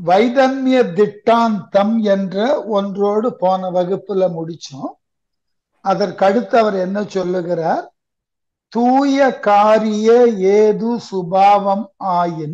வைதன்ய திட்டாந்தம் என்ற ஒன்றோடு போன வகுப்புல முடிச்சோம் அதற்கடுத்து அவர் என்ன சொல்லுகிறார் தூய காரிய ஏது சுபாவம் ஆயின்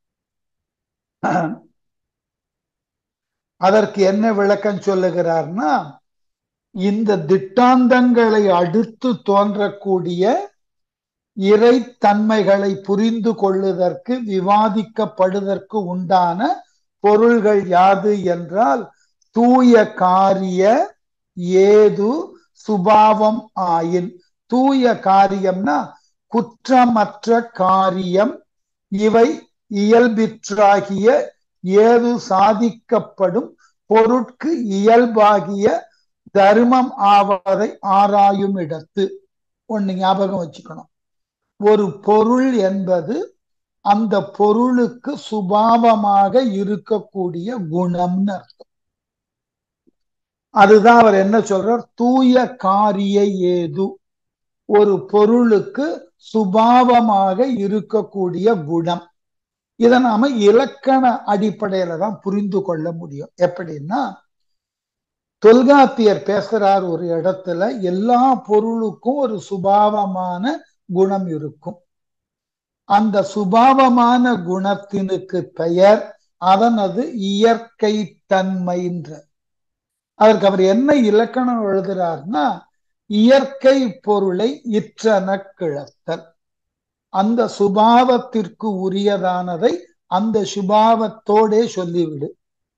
அதற்கு என்ன விளக்கம் சொல்லுகிறார்னா இந்த திட்டாந்தங்களை அடுத்து தோன்றக்கூடிய இறைத்தன்மைகளை புரிந்து கொள்ளுதற்கு விவாதிக்கப்படுவதற்கு உண்டான பொருள்கள் யாது என்றால் தூய காரிய ஏது சுபாவம் ஆயின் தூய காரியம்னா குற்றமற்ற காரியம் இவை இயல்பிற்றாகிய ஏது சாதிக்கப்படும் பொருட்கு இயல்பாகிய தர்மம் ஆவதை ஆராயும் இடத்து ஒண்ணு ஞாபகம் வச்சுக்கணும் ஒரு பொருள் என்பது அந்த பொருளுக்கு சுபாவமாக இருக்கக்கூடிய குணம்னு அர்த்தம் அதுதான் அவர் என்ன சொல்றார் தூய காரிய ஏது ஒரு பொருளுக்கு சுபாவமாக இருக்கக்கூடிய குணம் இதை நாம இலக்கண அடிப்படையில தான் புரிந்து கொள்ள முடியும் எப்படின்னா தொல்காப்பியர் பேசுறார் ஒரு இடத்துல எல்லா பொருளுக்கும் ஒரு சுபாவமான குணம் இருக்கும் அந்த சுபாவமான குணத்தினுக்கு பெயர் அதனது இயற்கை தன்மைன்ற அதற்கு அவர் என்ன இலக்கணம் எழுதுறார்னா இயற்கை பொருளை இற்றன கிழத்தல் அந்த சுபாவத்திற்கு உரியதானதை அந்த சுபாவத்தோடே சொல்லிவிடு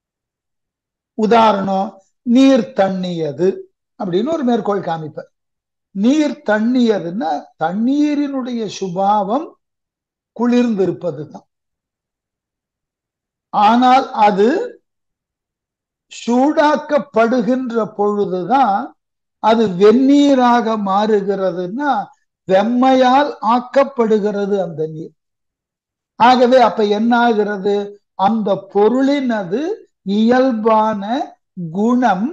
உதாரணம் நீர் தண்ணியது அப்படின்னு ஒரு மேற்கோள் காமிப்பார் நீர் தண்ணியதுன்னா தண்ணீரினுடைய சுபாவம் குளிர்ந்திருப்பது தான் ஆனால் அது சூடாக்கப்படுகின்ற பொழுதுதான் அது வெந்நீராக மாறுகிறதுன்னா வெம்மையால் ஆக்கப்படுகிறது அந்த நீர் ஆகவே அப்ப என்ன ஆகிறது அந்த பொருளினது இயல்பான குணம்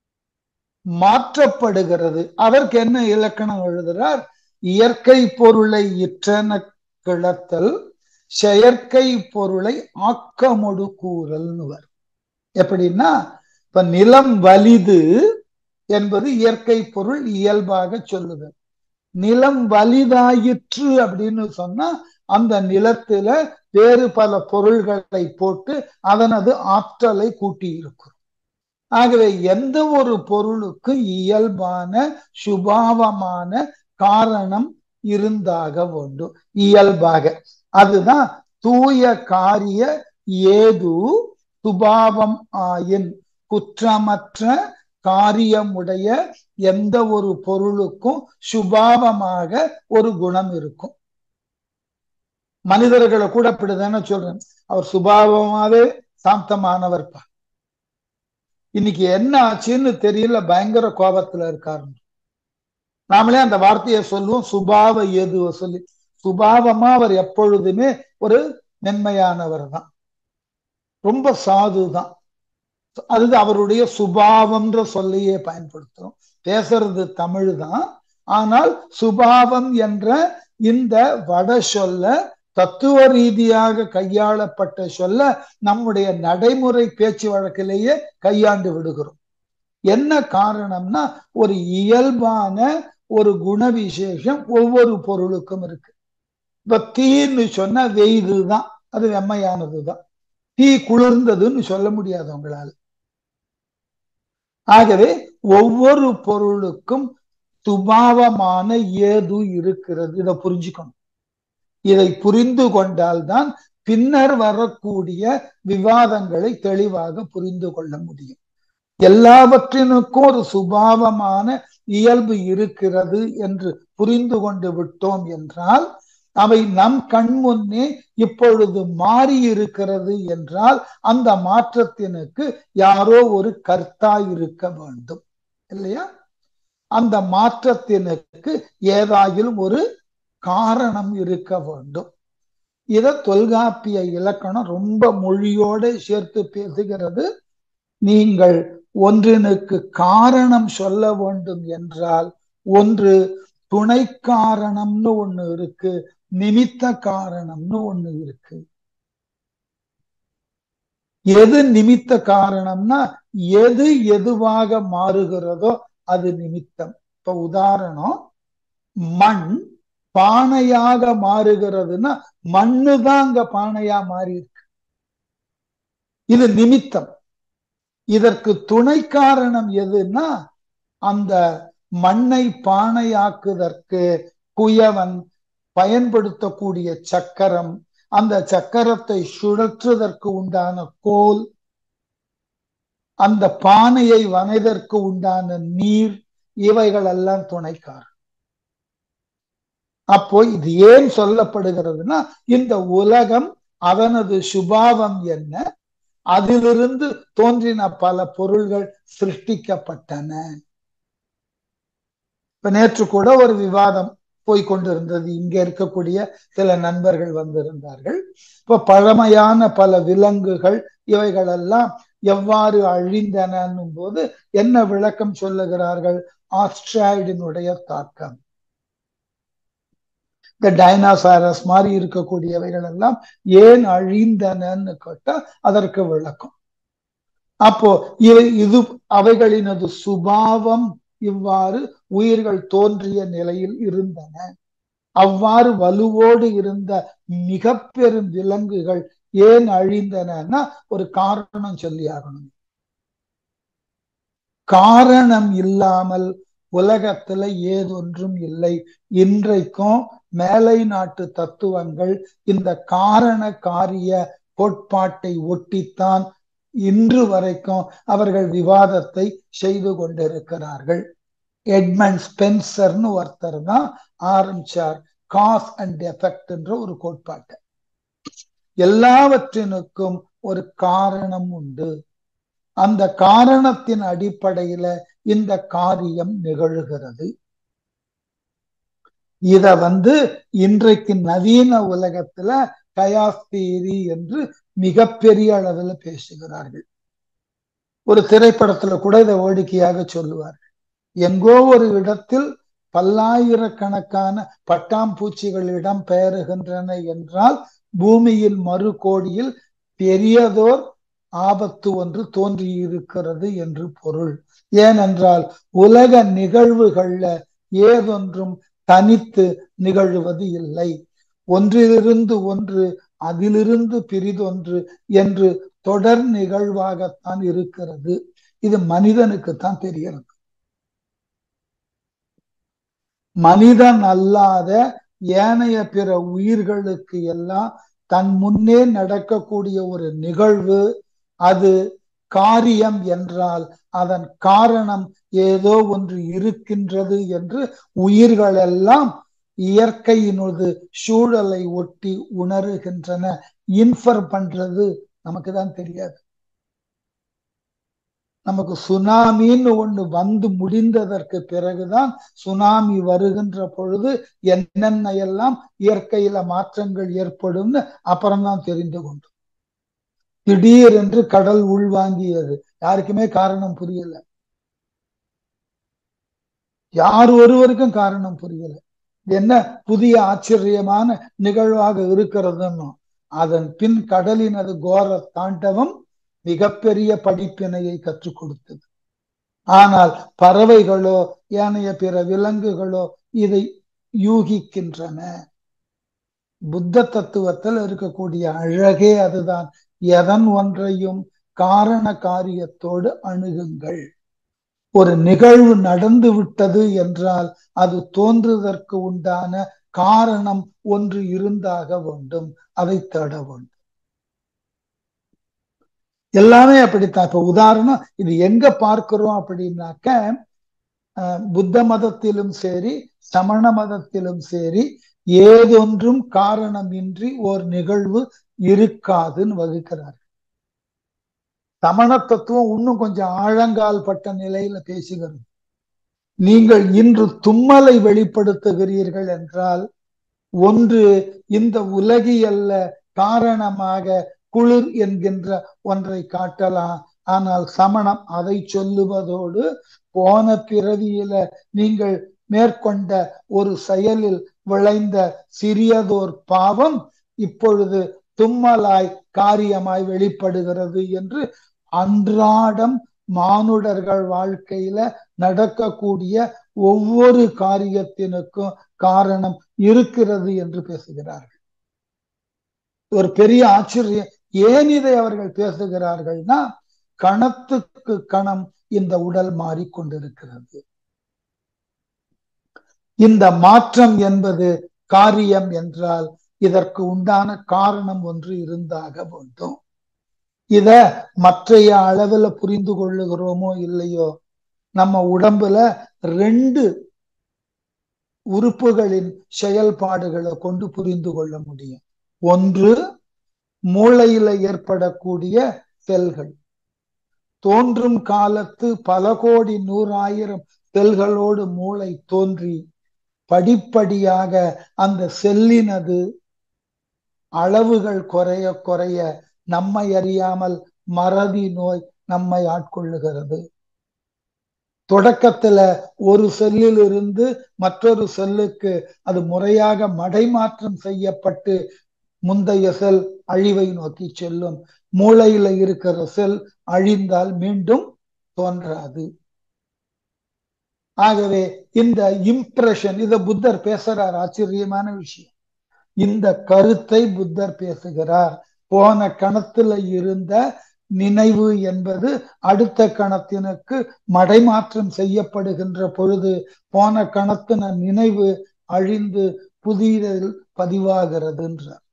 மாற்றப்படுகிறது அதற்கு என்ன இலக்கணம் எழுதுறார் இயற்கை பொருளை இற்றன கிளத்தல் செயற்கை பொருளை ஆக்கமொடு கூறல்னுவர் எப்படின்னா இப்ப நிலம் வலிது என்பது இயற்கை பொருள் இயல்பாக சொல்லுது நிலம் வலிதாயிற்று அப்படின்னு சொன்னா அந்த நிலத்துல வேறு பல பொருள்களை போட்டு அதனது ஆற்றலை கூட்டி இருக்கும் ஆகவே எந்த ஒரு பொருளுக்கு இயல்பான சுபாவமான காரணம் இருந்தாக வேண்டும் இயல்பாக அதுதான் தூய காரிய ஏது சுபாவம் ஆயின் குற்றமற்ற காரியமுடைய எந்த ஒரு பொருளுக்கும் சுபாவமாக ஒரு குணம் இருக்கும் மனிதர்களை கூட அப்படிதானே சொல்றேன் அவர் சுபாவமாவே சாந்தமானவர் இன்னைக்கு என்ன ஆச்சுன்னு தெரியல பயங்கர கோபத்துல இருக்காரு நாமளே அந்த வார்த்தையை சொல்லுவோம் சுபாவ ஏதுவ சொல்லி சுபாவமா அவர் எப்பொழுதுமே ஒரு மென்மையானவர் தான் ரொம்ப சாது தான் அது அவருடைய சுபாவம்ன்ற சொல்லையே பயன்படுத்துறோம் பேசுறது தமிழ் தான் ஆனால் சுபாவம் என்ற இந்த வட சொல்ல தத்துவ ரீதியாக கையாளப்பட்ட சொல்ல நம்முடைய நடைமுறை பேச்சு வழக்கிலேயே கையாண்டு விடுகிறோம் என்ன காரணம்னா ஒரு இயல்பான ஒரு குண விசேஷம் ஒவ்வொரு பொருளுக்கும் இருக்கு இப்ப தீன்னு சொன்னா வெய்து தான் அது வெம்மையானதுதான் தீ குளிர்ந்ததுன்னு சொல்ல முடியாது உங்களால ஆகவே ஒவ்வொரு பொருளுக்கும் சுபாவமான ஏது இருக்கிறது இதை புரிஞ்சுக்கணும் இதை புரிந்து கொண்டால்தான் பின்னர் வரக்கூடிய விவாதங்களை தெளிவாக புரிந்து கொள்ள முடியும் எல்லாவற்றினுக்கும் ஒரு சுபாவமான இயல்பு இருக்கிறது என்று புரிந்து கொண்டு விட்டோம் என்றால் அவை நம் கண் முன்னே இப்பொழுது மாறி இருக்கிறது என்றால் அந்த மாற்றத்தினுக்கு யாரோ ஒரு கர்த்தா இருக்க வேண்டும் இல்லையா அந்த மாற்றத்தினுக்கு ஏதாயிலும் ஒரு காரணம் இருக்க வேண்டும் இத தொல்காப்பிய இலக்கணம் ரொம்ப மொழியோட சேர்த்து பேசுகிறது நீங்கள் ஒன்றினுக்கு காரணம் சொல்ல வேண்டும் என்றால் ஒன்று துணை காரணம்னு ஒண்ணு இருக்கு நிமித்த காரணம்னு ஒண்ணு இருக்கு எது நிமித்த காரணம்னா எது எதுவாக மாறுகிறதோ அது நிமித்தம் இப்ப உதாரணம் மண் பானையாக மாறுகிறதுன்னா மண்ணு தான் அங்க பானையா மாறி இருக்கு இது நிமித்தம் இதற்கு துணை காரணம் எதுன்னா அந்த மண்ணை பானையாக்குதற்கு குயவன் பயன்படுத்தக்கூடிய சக்கரம் அந்த சக்கரத்தை சுழற்றுவதற்கு உண்டான கோல் அந்த பானையை வனைதற்கு உண்டான நீர் இவைகள் எல்லாம் துணைக்காரன் அப்போ இது ஏன் சொல்லப்படுகிறதுனா இந்த உலகம் அவனது சுபாவம் என்ன அதிலிருந்து தோன்றின பல பொருள்கள் சிருஷ்டிக்கப்பட்டன இப்ப நேற்று கூட ஒரு விவாதம் போய்கொண்டிருந்தது இங்க இருக்கக்கூடிய சில நண்பர்கள் வந்திருந்தார்கள் இப்ப பழமையான பல விலங்குகள் இவைகள் எல்லாம் எவ்வாறு அழிந்தனும் போது என்ன விளக்கம் சொல்லுகிறார்கள் ஆஸ்ட்ராய்டினுடைய தாக்கம் இந்த டைனாசாரஸ் மாதிரி இருக்கக்கூடியவைகள் எல்லாம் ஏன் அழிந்தனன்னு கேட்டா அதற்கு விளக்கம் அப்போ இவை இது அவைகளினது சுபாவம் இவ்வாறு உயிர்கள் தோன்றிய நிலையில் இருந்தன அவ்வாறு வலுவோடு இருந்த மிக பெரும் விலங்குகள் ஏன் அழிந்தன ஒரு காரணம் சொல்லி ஆகணும் காரணம் இல்லாமல் உலகத்துல ஏதொன்றும் இல்லை இன்றைக்கும் மேலை நாட்டு தத்துவங்கள் இந்த காரண காரிய கோட்பாட்டை ஒட்டித்தான் இன்று வரைக்கும் அவர்கள் விவாதத்தை செய்து கொண்டிருக்கிறார்கள் எட்மண்ட் ஸ்பென்சர்னு ஒருத்தர் தான் ஆரம்பிச்சார் காஸ் அண்ட் எஃபெக்ட் என்ற ஒரு கோட்பாட்டை எல்லாவற்றினுக்கும் ஒரு காரணம் உண்டு அந்த காரணத்தின் அடிப்படையில இந்த காரியம் நிகழ்கிறது இத வந்து இன்றைக்கு நவீன உலகத்துல கயாஸ் தியரி என்று மிகப்பெரிய அளவில் பேசுகிறார்கள் ஒரு திரைப்படத்துல கூட இதை வேடிக்கையாக சொல்லுவார்கள் எங்கோ ஒரு இடத்தில் பல்லாயிரக்கணக்கான பட்டாம்பூச்சிகள் இடம் பெயருகின்றன என்றால் பூமியின் மறு கோடியில் பெரியதோர் ஆபத்து ஒன்று தோன்றியிருக்கிறது என்று பொருள் ஏனென்றால் உலக நிகழ்வுகள்ல ஏதொன்றும் தனித்து நிகழ்வது இல்லை ஒன்றிலிருந்து ஒன்று அதிலிருந்து பிரிதொன்று என்று தொடர் நிகழ்வாகத்தான் இருக்கிறது இது மனிதனுக்குத்தான் தெரிகிறது மனிதன் அல்லாத ஏனைய பிற உயிர்களுக்கு எல்லாம் தன் முன்னே நடக்கக்கூடிய ஒரு நிகழ்வு அது காரியம் என்றால் அதன் காரணம் ஏதோ ஒன்று இருக்கின்றது என்று உயிர்கள் எல்லாம் இயற்கையினது சூழலை ஒட்டி உணருகின்றன இன்ஃபர் பண்றது நமக்கு தான் தெரியாது நமக்கு சுனாமின்னு ஒண்ணு வந்து முடிந்ததற்கு பிறகுதான் சுனாமி வருகின்ற பொழுது என்னென்ன எல்லாம் இயற்கையில மாற்றங்கள் ஏற்படும்னு அப்புறம்தான் தெரிந்து கொண்டோம் திடீர் என்று கடல் உள்வாங்கியது யாருக்குமே காரணம் புரியல யார் ஒருவருக்கும் காரணம் புரியல என்ன புதிய ஆச்சரியமான நிகழ்வாக இருக்கிறதுன்னு அதன் பின் கடலினது கோர தாண்டவம் மிகப்பெரிய படிப்பினையை கற்றுக் கொடுத்தது ஆனால் பறவைகளோ ஏனைய பிற விலங்குகளோ இதை யூகிக்கின்றன புத்த தத்துவத்தில் இருக்கக்கூடிய அழகே அதுதான் எதன் ஒன்றையும் காரண காரியத்தோடு அணுகுங்கள் ஒரு நிகழ்வு நடந்து விட்டது என்றால் அது தோன்றுவதற்கு உண்டான காரணம் ஒன்று இருந்தாக வேண்டும் அதை தேட வேண்டும் எல்லாமே அப்படித்தான் இப்ப உதாரணம் இது எங்க பார்க்கிறோம் அப்படின்னாக்க புத்த மதத்திலும் சரி சமண மதத்திலும் சரி ஏதொன்றும் காரணமின்றி ஓர் நிகழ்வு இருக்காதுன்னு வகுக்கிறார் சமண தத்துவம் இன்னும் கொஞ்சம் ஆழங்கால் பட்ட நிலையில பேசுகிறது நீங்கள் இன்று தும்மலை வெளிப்படுத்துகிறீர்கள் என்றால் ஒன்று இந்த உலகியல்ல காரணமாக குளிர் என்கின்ற ஒன்றை காட்டலாம் ஆனால் சமணம் அதை சொல்லுவதோடு போன பிறவியில நீங்கள் மேற்கொண்ட ஒரு செயலில் விளைந்த சிறியதோர் பாவம் இப்பொழுது தும்மலாய் காரியமாய் வெளிப்படுகிறது என்று அன்றாடம் மானுடர்கள் வாழ்க்கையில நடக்கக்கூடிய ஒவ்வொரு காரியத்தினுக்கும் காரணம் இருக்கிறது என்று பேசுகிறார்கள் ஒரு பெரிய ஆச்சரியம் ஏன் இதை அவர்கள் பேசுகிறார்கள்னா கணத்துக்கு கணம் இந்த உடல் மாறிக்கொண்டிருக்கிறது இந்த மாற்றம் என்பது காரியம் என்றால் இதற்கு உண்டான காரணம் ஒன்று இருந்தாக வேண்டும் இத மற்றைய அளவுல புரிந்து கொள்ளுகிறோமோ இல்லையோ நம்ம உடம்புல ரெண்டு உறுப்புகளின் செயல்பாடுகளை கொண்டு புரிந்து கொள்ள முடியும் ஒன்று மூளையில ஏற்படக்கூடிய செல்கள் தோன்றும் காலத்து பல கோடி நூறாயிரம் செல்களோடு மூளை தோன்றி படிப்படியாக அந்த செல்லினது அளவுகள் குறைய குறைய நம்மை அறியாமல் மறதி நோய் நம்மை ஆட்கொள்ளுகிறது தொடக்கத்துல ஒரு செல்லில் இருந்து மற்றொரு செல்லுக்கு அது முறையாக மடைமாற்றம் செய்யப்பட்டு முந்தைய செல் அழிவை நோக்கி செல்லும் மூளையில இருக்கிற செல் அழிந்தால் மீண்டும் தோன்றாது ஆகவே இந்த இம்ப்ரெஷன் இத புத்தர் பேசுறார் ஆச்சரியமான விஷயம் இந்த கருத்தை புத்தர் பேசுகிறார் போன கணத்துல இருந்த நினைவு என்பது அடுத்த கணத்தினுக்கு மடைமாற்றம் செய்யப்படுகின்ற பொழுது போன கணத்தின நினைவு அழிந்து புதியதில் பதிவாகிறதுன்றார்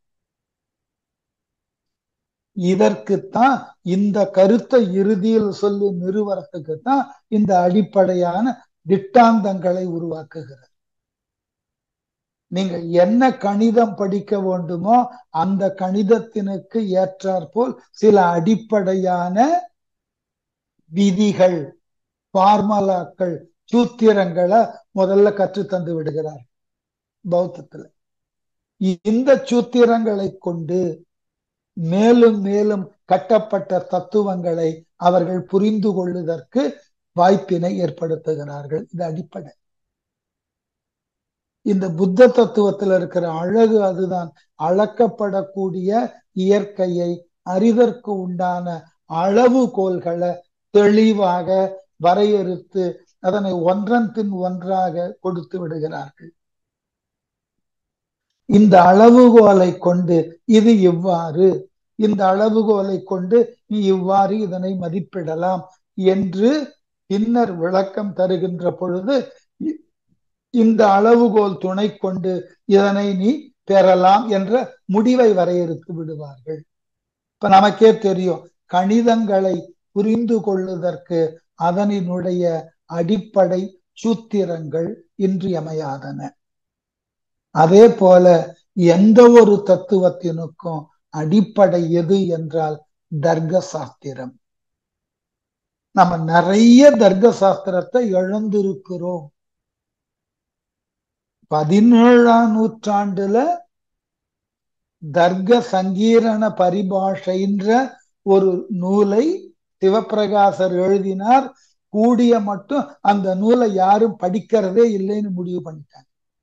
இதற்குத்தான் இந்த கருத்தை இறுதியில் சொல்லி நிறுவனத்துக்கு தான் இந்த அடிப்படையான திட்டாந்தங்களை உருவாக்குகிறது நீங்கள் என்ன கணிதம் படிக்க வேண்டுமோ அந்த கணிதத்தினுக்கு ஏற்றாற்போல் சில அடிப்படையான விதிகள் பார்மலாக்கள் சூத்திரங்களை முதல்ல கற்று தந்து விடுகிறார் பௌத்தத்துல இந்த சூத்திரங்களை கொண்டு மேலும் மேலும் கட்டப்பட்ட தத்துவங்களை அவர்கள் புரிந்து கொள்வதற்கு வாய்ப்பினை ஏற்படுத்துகிறார்கள் இது அடிப்படை இந்த புத்த தத்துவத்தில் இருக்கிற அழகு அதுதான் அளக்கப்படக்கூடிய இயற்கையை அறிதற்கு உண்டான அளவுகோல்களை தெளிவாக வரையறுத்து அதனை ஒன்றன் பின் ஒன்றாக கொடுத்து விடுகிறார்கள் இந்த அளவுகோலை கொண்டு இது இவ்வாறு இந்த அளவுகோலை கொண்டு நீ இவ்வாறு இதனை மதிப்பிடலாம் என்று பின்னர் விளக்கம் தருகின்ற பொழுது இந்த அளவுகோல் துணை கொண்டு இதனை நீ பெறலாம் என்ற முடிவை வரையறுத்து விடுவார்கள் இப்ப நமக்கே தெரியும் கணிதங்களை புரிந்து கொள்வதற்கு அதனினுடைய அடிப்படை சூத்திரங்கள் இன்றியமையாதன அதே போல எந்த ஒரு தத்துவத்தினுக்கும் அடிப்படை எது என்றால் தர்க்க சாஸ்திரம் நம்ம நிறைய தர்க்க சாஸ்திரத்தை இழந்திருக்கிறோம் பதினேழாம் நூற்றாண்டுல தர்க்க சங்கீரண பரிபாஷைன்ற ஒரு நூலை சிவபிரகாசர் எழுதினார் கூடிய மட்டும் அந்த நூலை யாரும் படிக்கிறதே இல்லைன்னு முடிவு பண்ணிட்டாங்க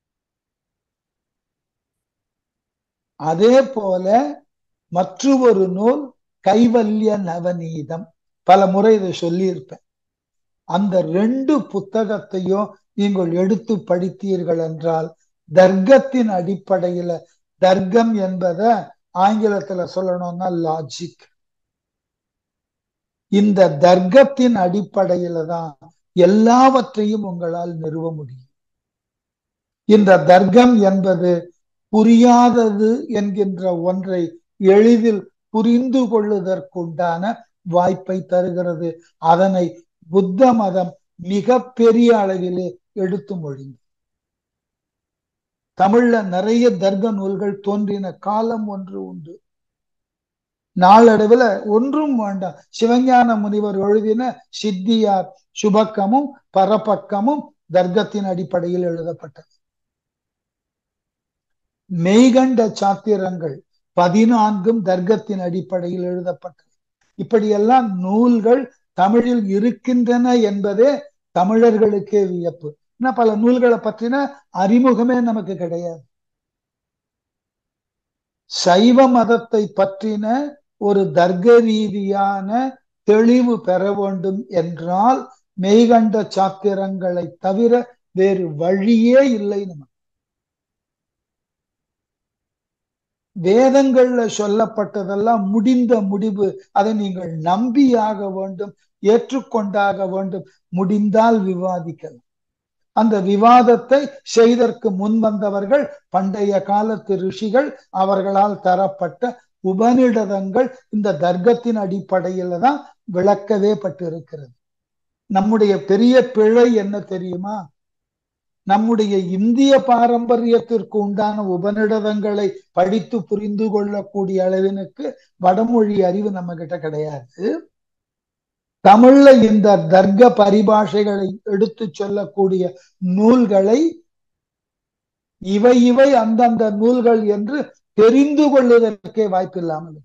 அதே போல மற்றொரு நூல் கைவல்ய நவநீதம் பல முறை இதை சொல்லியிருப்பேன் அந்த ரெண்டு புத்தகத்தையும் நீங்கள் எடுத்து படித்தீர்கள் என்றால் தர்க்கத்தின் அடிப்படையில தர்க்கம் என்பத ஆங்கிலத்துல சொல்லணும்னா லாஜிக் இந்த தர்க்கத்தின் அடிப்படையில தான் எல்லாவற்றையும் உங்களால் நிறுவ முடியும் இந்த தர்க்கம் என்பது புரியாதது என்கின்ற ஒன்றை எளிதில் புரிந்து கொள்ளுவதற்குண்டான வாய்ப்பை தருகிறது அதனை புத்த மதம் மிக பெரிய அளவிலே எடுத்து மொழிந்து தமிழ்ல நிறைய தர்க்க நூல்கள் தோன்றின காலம் ஒன்று உண்டு நாளடைவுல ஒன்றும் வேண்டாம் சிவஞான முனிவர் எழுதின சித்தியார் சுபக்கமும் பரபக்கமும் தர்க்கத்தின் அடிப்படையில் எழுதப்பட்டது மெய்கண்ட சாத்திரங்கள் பதினான்கும் தர்க்கத்தின் அடிப்படையில் எழுதப்பட்டது இப்படியெல்லாம் நூல்கள் தமிழில் இருக்கின்றன என்பதே தமிழர்களுக்கே வியப்பு இன்னும் பல நூல்களை பற்றின அறிமுகமே நமக்கு கிடையாது சைவ மதத்தை பற்றின ஒரு தர்க்க ரீதியான தெளிவு பெற வேண்டும் என்றால் மெய்கண்ட சாத்திரங்களை தவிர வேறு வழியே இல்லை நமக்கு வேதங்கள்ல சொல்லப்பட்டதெல்லாம் முடிந்த முடிவு அதை நீங்கள் நம்பியாக வேண்டும் ஏற்றுக்கொண்டாக வேண்டும் முடிந்தால் விவாதிக்கலாம் அந்த விவாதத்தை செய்தற்கு முன் வந்தவர்கள் பண்டைய காலத்து ரிஷிகள் அவர்களால் தரப்பட்ட உபநிடதங்கள் இந்த தர்க்கத்தின் அடிப்படையில தான் விளக்கவே பட்டிருக்கிறது நம்முடைய பெரிய பிழை என்ன தெரியுமா நம்முடைய இந்திய பாரம்பரியத்திற்கு உண்டான உபநிடதங்களை படித்து புரிந்து கொள்ளக்கூடிய அளவினுக்கு வடமொழி அறிவு நம்ம கிட்ட கிடையாது தமிழ்ல இந்த தர்க்க பரிபாஷைகளை எடுத்து சொல்லக்கூடிய நூல்களை இவை இவை அந்தந்த நூல்கள் என்று தெரிந்து கொள்வதற்கே வாய்ப்பில்லாமல்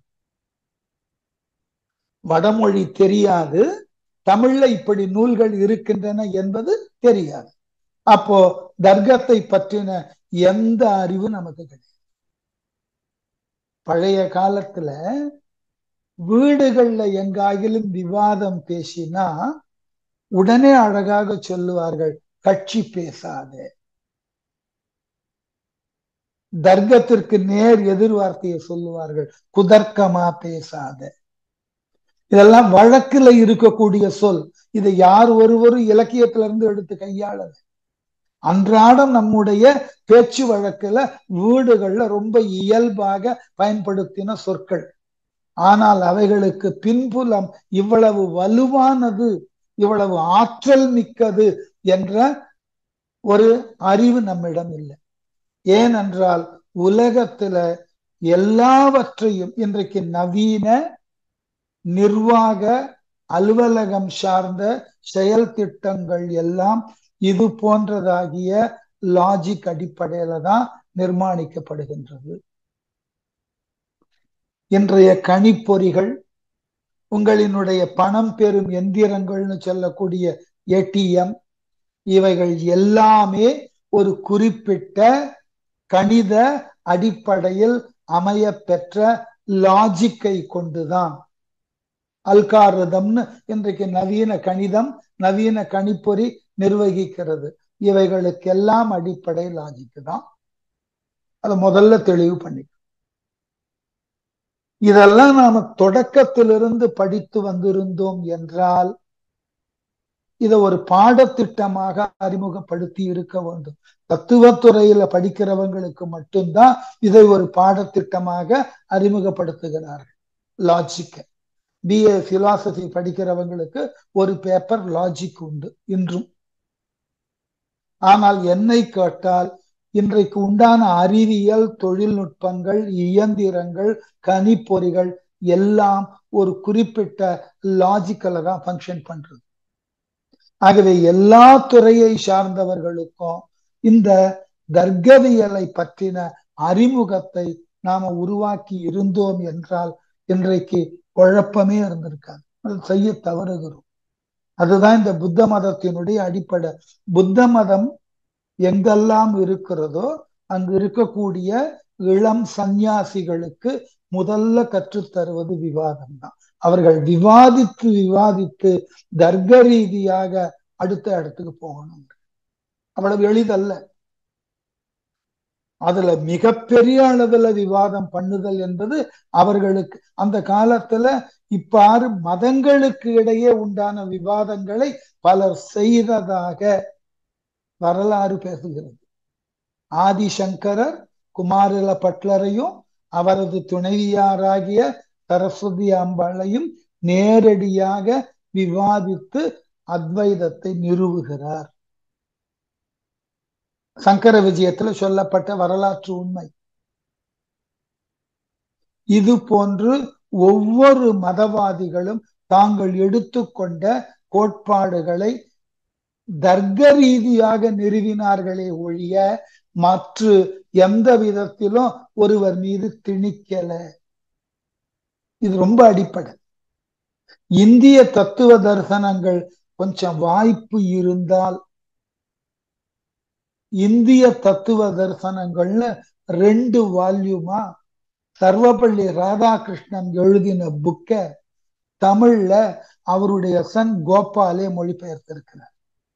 வடமொழி தெரியாது தமிழ்ல இப்படி நூல்கள் இருக்கின்றன என்பது தெரியாது அப்போ தர்க்கத்தை பற்றின எந்த அறிவு நமக்கு கிடையாது பழைய காலத்துல வீடுகள்ல எங்காகிலும் விவாதம் பேசினா உடனே அழகாக சொல்லுவார்கள் கட்சி பேசாதே தர்க்கத்திற்கு நேர் எதிர் வார்த்தையை சொல்லுவார்கள் குதர்க்கமா பேசாத இதெல்லாம் வழக்குல இருக்கக்கூடிய சொல் இதை யார் ஒருவரும் இலக்கியத்திலிருந்து எடுத்து கையாளல அன்றாடம் நம்முடைய பேச்சு வழக்குல வீடுகள்ல ரொம்ப இயல்பாக பயன்படுத்தின சொற்கள் ஆனால் அவைகளுக்கு பின்புலம் இவ்வளவு வலுவானது இவ்வளவு ஆற்றல் மிக்கது என்ற ஒரு அறிவு நம்மிடம் இல்லை ஏனென்றால் உலகத்துல எல்லாவற்றையும் இன்றைக்கு நவீன நிர்வாக அலுவலகம் சார்ந்த செயல் திட்டங்கள் எல்லாம் இது போன்றதாகிய லாஜிக் அடிப்படையில தான் நிர்மாணிக்கப்படுகின்றது இன்றைய கணிப்பொறிகள் உங்களினுடைய பணம் பெறும் எந்திரங்கள்னு சொல்லக்கூடிய ஏடிஎம் இவைகள் எல்லாமே ஒரு குறிப்பிட்ட கணித அடிப்படையில் அமைய பெற்ற லாஜிக்கை கொண்டுதான் அல்காரதம்னு இன்றைக்கு நவீன கணிதம் நவீன கணிப்பொறி நிர்வகிக்கிறது இவைகளுக்கெல்லாம் அடிப்படை லாஜிக் தான் அதை முதல்ல தெளிவு பண்ணி இதெல்லாம் நாம தொடக்கத்திலிருந்து படித்து வந்திருந்தோம் என்றால் இதை ஒரு பாடத்திட்டமாக அறிமுகப்படுத்தி இருக்க வேண்டும் தத்துவத்துறையில படிக்கிறவங்களுக்கு மட்டும்தான் இதை ஒரு பாடத்திட்டமாக அறிமுகப்படுத்துகிறார்கள் லாஜிக்க பிஏ பிலாசபி படிக்கிறவங்களுக்கு ஒரு பேப்பர் லாஜிக் உண்டு இன்றும் ஆனால் என்னை கேட்டால் இன்றைக்கு உண்டான அறிவியல் தொழில்நுட்பங்கள் இயந்திரங்கள் கணிப்பொறிகள் எல்லாம் ஒரு குறிப்பிட்ட லாஜிக்கல தான் ஃபங்க்ஷன் பண்றது ஆகவே எல்லா துறையை சார்ந்தவர்களுக்கும் இந்த தர்க்கவியலை பற்றின அறிமுகத்தை நாம உருவாக்கி இருந்தோம் என்றால் இன்றைக்கு குழப்பமே இருந்திருக்காது அது செய்ய தவறுகிறோம் அதுதான் இந்த புத்த மதத்தினுடைய அடிப்படை புத்த மதம் எங்கெல்லாம் இருக்கிறதோ அங்கு இருக்கக்கூடிய இளம் சந்நியாசிகளுக்கு முதல்ல கற்றுத்தருவது விவாதம் தான் அவர்கள் விவாதித்து விவாதித்து தர்க்க ரீதியாக அடுத்த இடத்துக்கு போகணும் அவ்வளவு எளிதல்ல அதுல மிகப்பெரிய அளவுல விவாதம் பண்ணுதல் என்பது அவர்களுக்கு அந்த காலத்துல இப்பாறு மதங்களுக்கு இடையே உண்டான விவாதங்களை பலர் செய்ததாக வரலாறு பேசுகிறது ஆதிசங்கரர் குமாரில பட்லரையும் அவரது துணைவியாராகிய சரஸ்வதி அம்பாளையும் நேரடியாக விவாதித்து அத்வைதத்தை நிறுவுகிறார் சங்கர விஜயத்துல சொல்லப்பட்ட வரலாற்று உண்மை இது போன்று ஒவ்வொரு மதவாதிகளும் தாங்கள் எடுத்துக்கொண்ட கோட்பாடுகளை தர்க்க ரீதியாக நிறுவினார்களே ஒழிய மற்ற எந்த விதத்திலும் ஒருவர் மீது திணிக்கல இது ரொம்ப அடிப்படை இந்திய தத்துவ தரிசனங்கள் கொஞ்சம் வாய்ப்பு இருந்தால் இந்திய தத்துவ தரிசனங்கள்னு ரெண்டு வால்யூமா சர்வப்பள்ளி ராதாகிருஷ்ணன் எழுதின புக்க தமிழ்ல அவருடைய சன் கோபாலே மொழிபெயர்த்திருக்கிறார்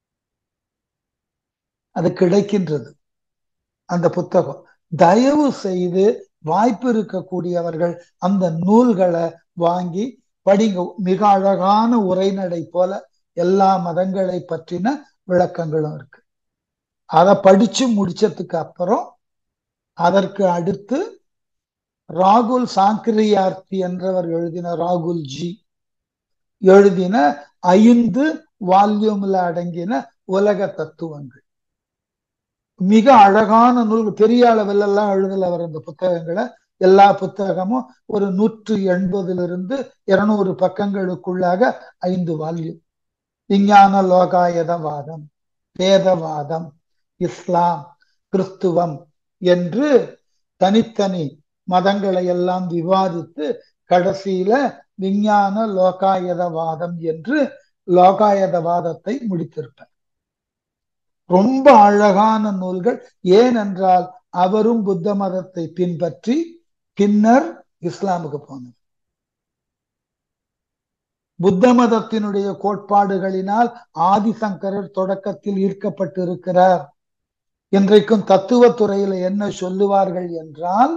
அது கிடைக்கின்றது அந்த புத்தகம் தயவு செய்து வாய்ப்பு இருக்கக்கூடியவர்கள் அந்த நூல்களை வாங்கி படிங்க மிக அழகான உரைநடை போல எல்லா மதங்களை பற்றின விளக்கங்களும் இருக்கு அதை படிச்சு முடிச்சதுக்கு அப்புறம் அதற்கு அடுத்து ராகுல் சாங்கிரியார்த்தி என்றவர் எழுதின ராகுல் ஜி எழுதின ஐந்து வால்யூம்ல அடங்கின உலக தத்துவங்கள் மிக அழகான நூல் பெரிய அளவில் எல்லாம் எழுதல அவர் அந்த புத்தகங்களை எல்லா புத்தகமும் ஒரு நூற்று எண்பதிலிருந்து இருநூறு பக்கங்களுக்குள்ளாக ஐந்து வால்யூம் விஞ்ஞான லோகாயதவாதம் வேதவாதம் இஸ்லாம் கிறிஸ்துவம் என்று தனித்தனி மதங்களை எல்லாம் விவாதித்து கடைசியில விஞ்ஞான லோகாயதவாதம் என்று லோகாயதவாதத்தை முடித்திருப்பார் ரொம்ப அழகான நூல்கள் ஏனென்றால் அவரும் புத்த மதத்தை பின்பற்றி பின்னர் இஸ்லாமுக்கு போனார் புத்த மதத்தினுடைய கோட்பாடுகளினால் ஆதிசங்கரர் தொடக்கத்தில் ஈர்க்கப்பட்டிருக்கிறார் இன்றைக்கும் தத்துவத்துறையில என்ன சொல்லுவார்கள் என்றால்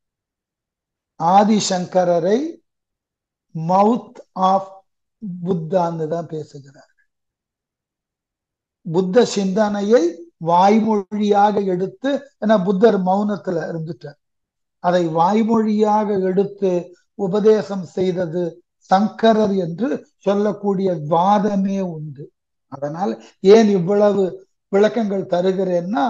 ஆதிசங்கரரை மவுத் ஆஃப் புத்தான்னு தான் பேசுகிறார் புத்த சிந்தனையை வாய்மொழியாக எடுத்து ஏன்னா புத்தர் மௌனத்துல இருந்துட்டார் அதை வாய்மொழியாக எடுத்து உபதேசம் செய்தது சங்கரர் என்று சொல்லக்கூடிய வாதமே உண்டு அதனால் ஏன் இவ்வளவு விளக்கங்கள் தருகிறேன்னா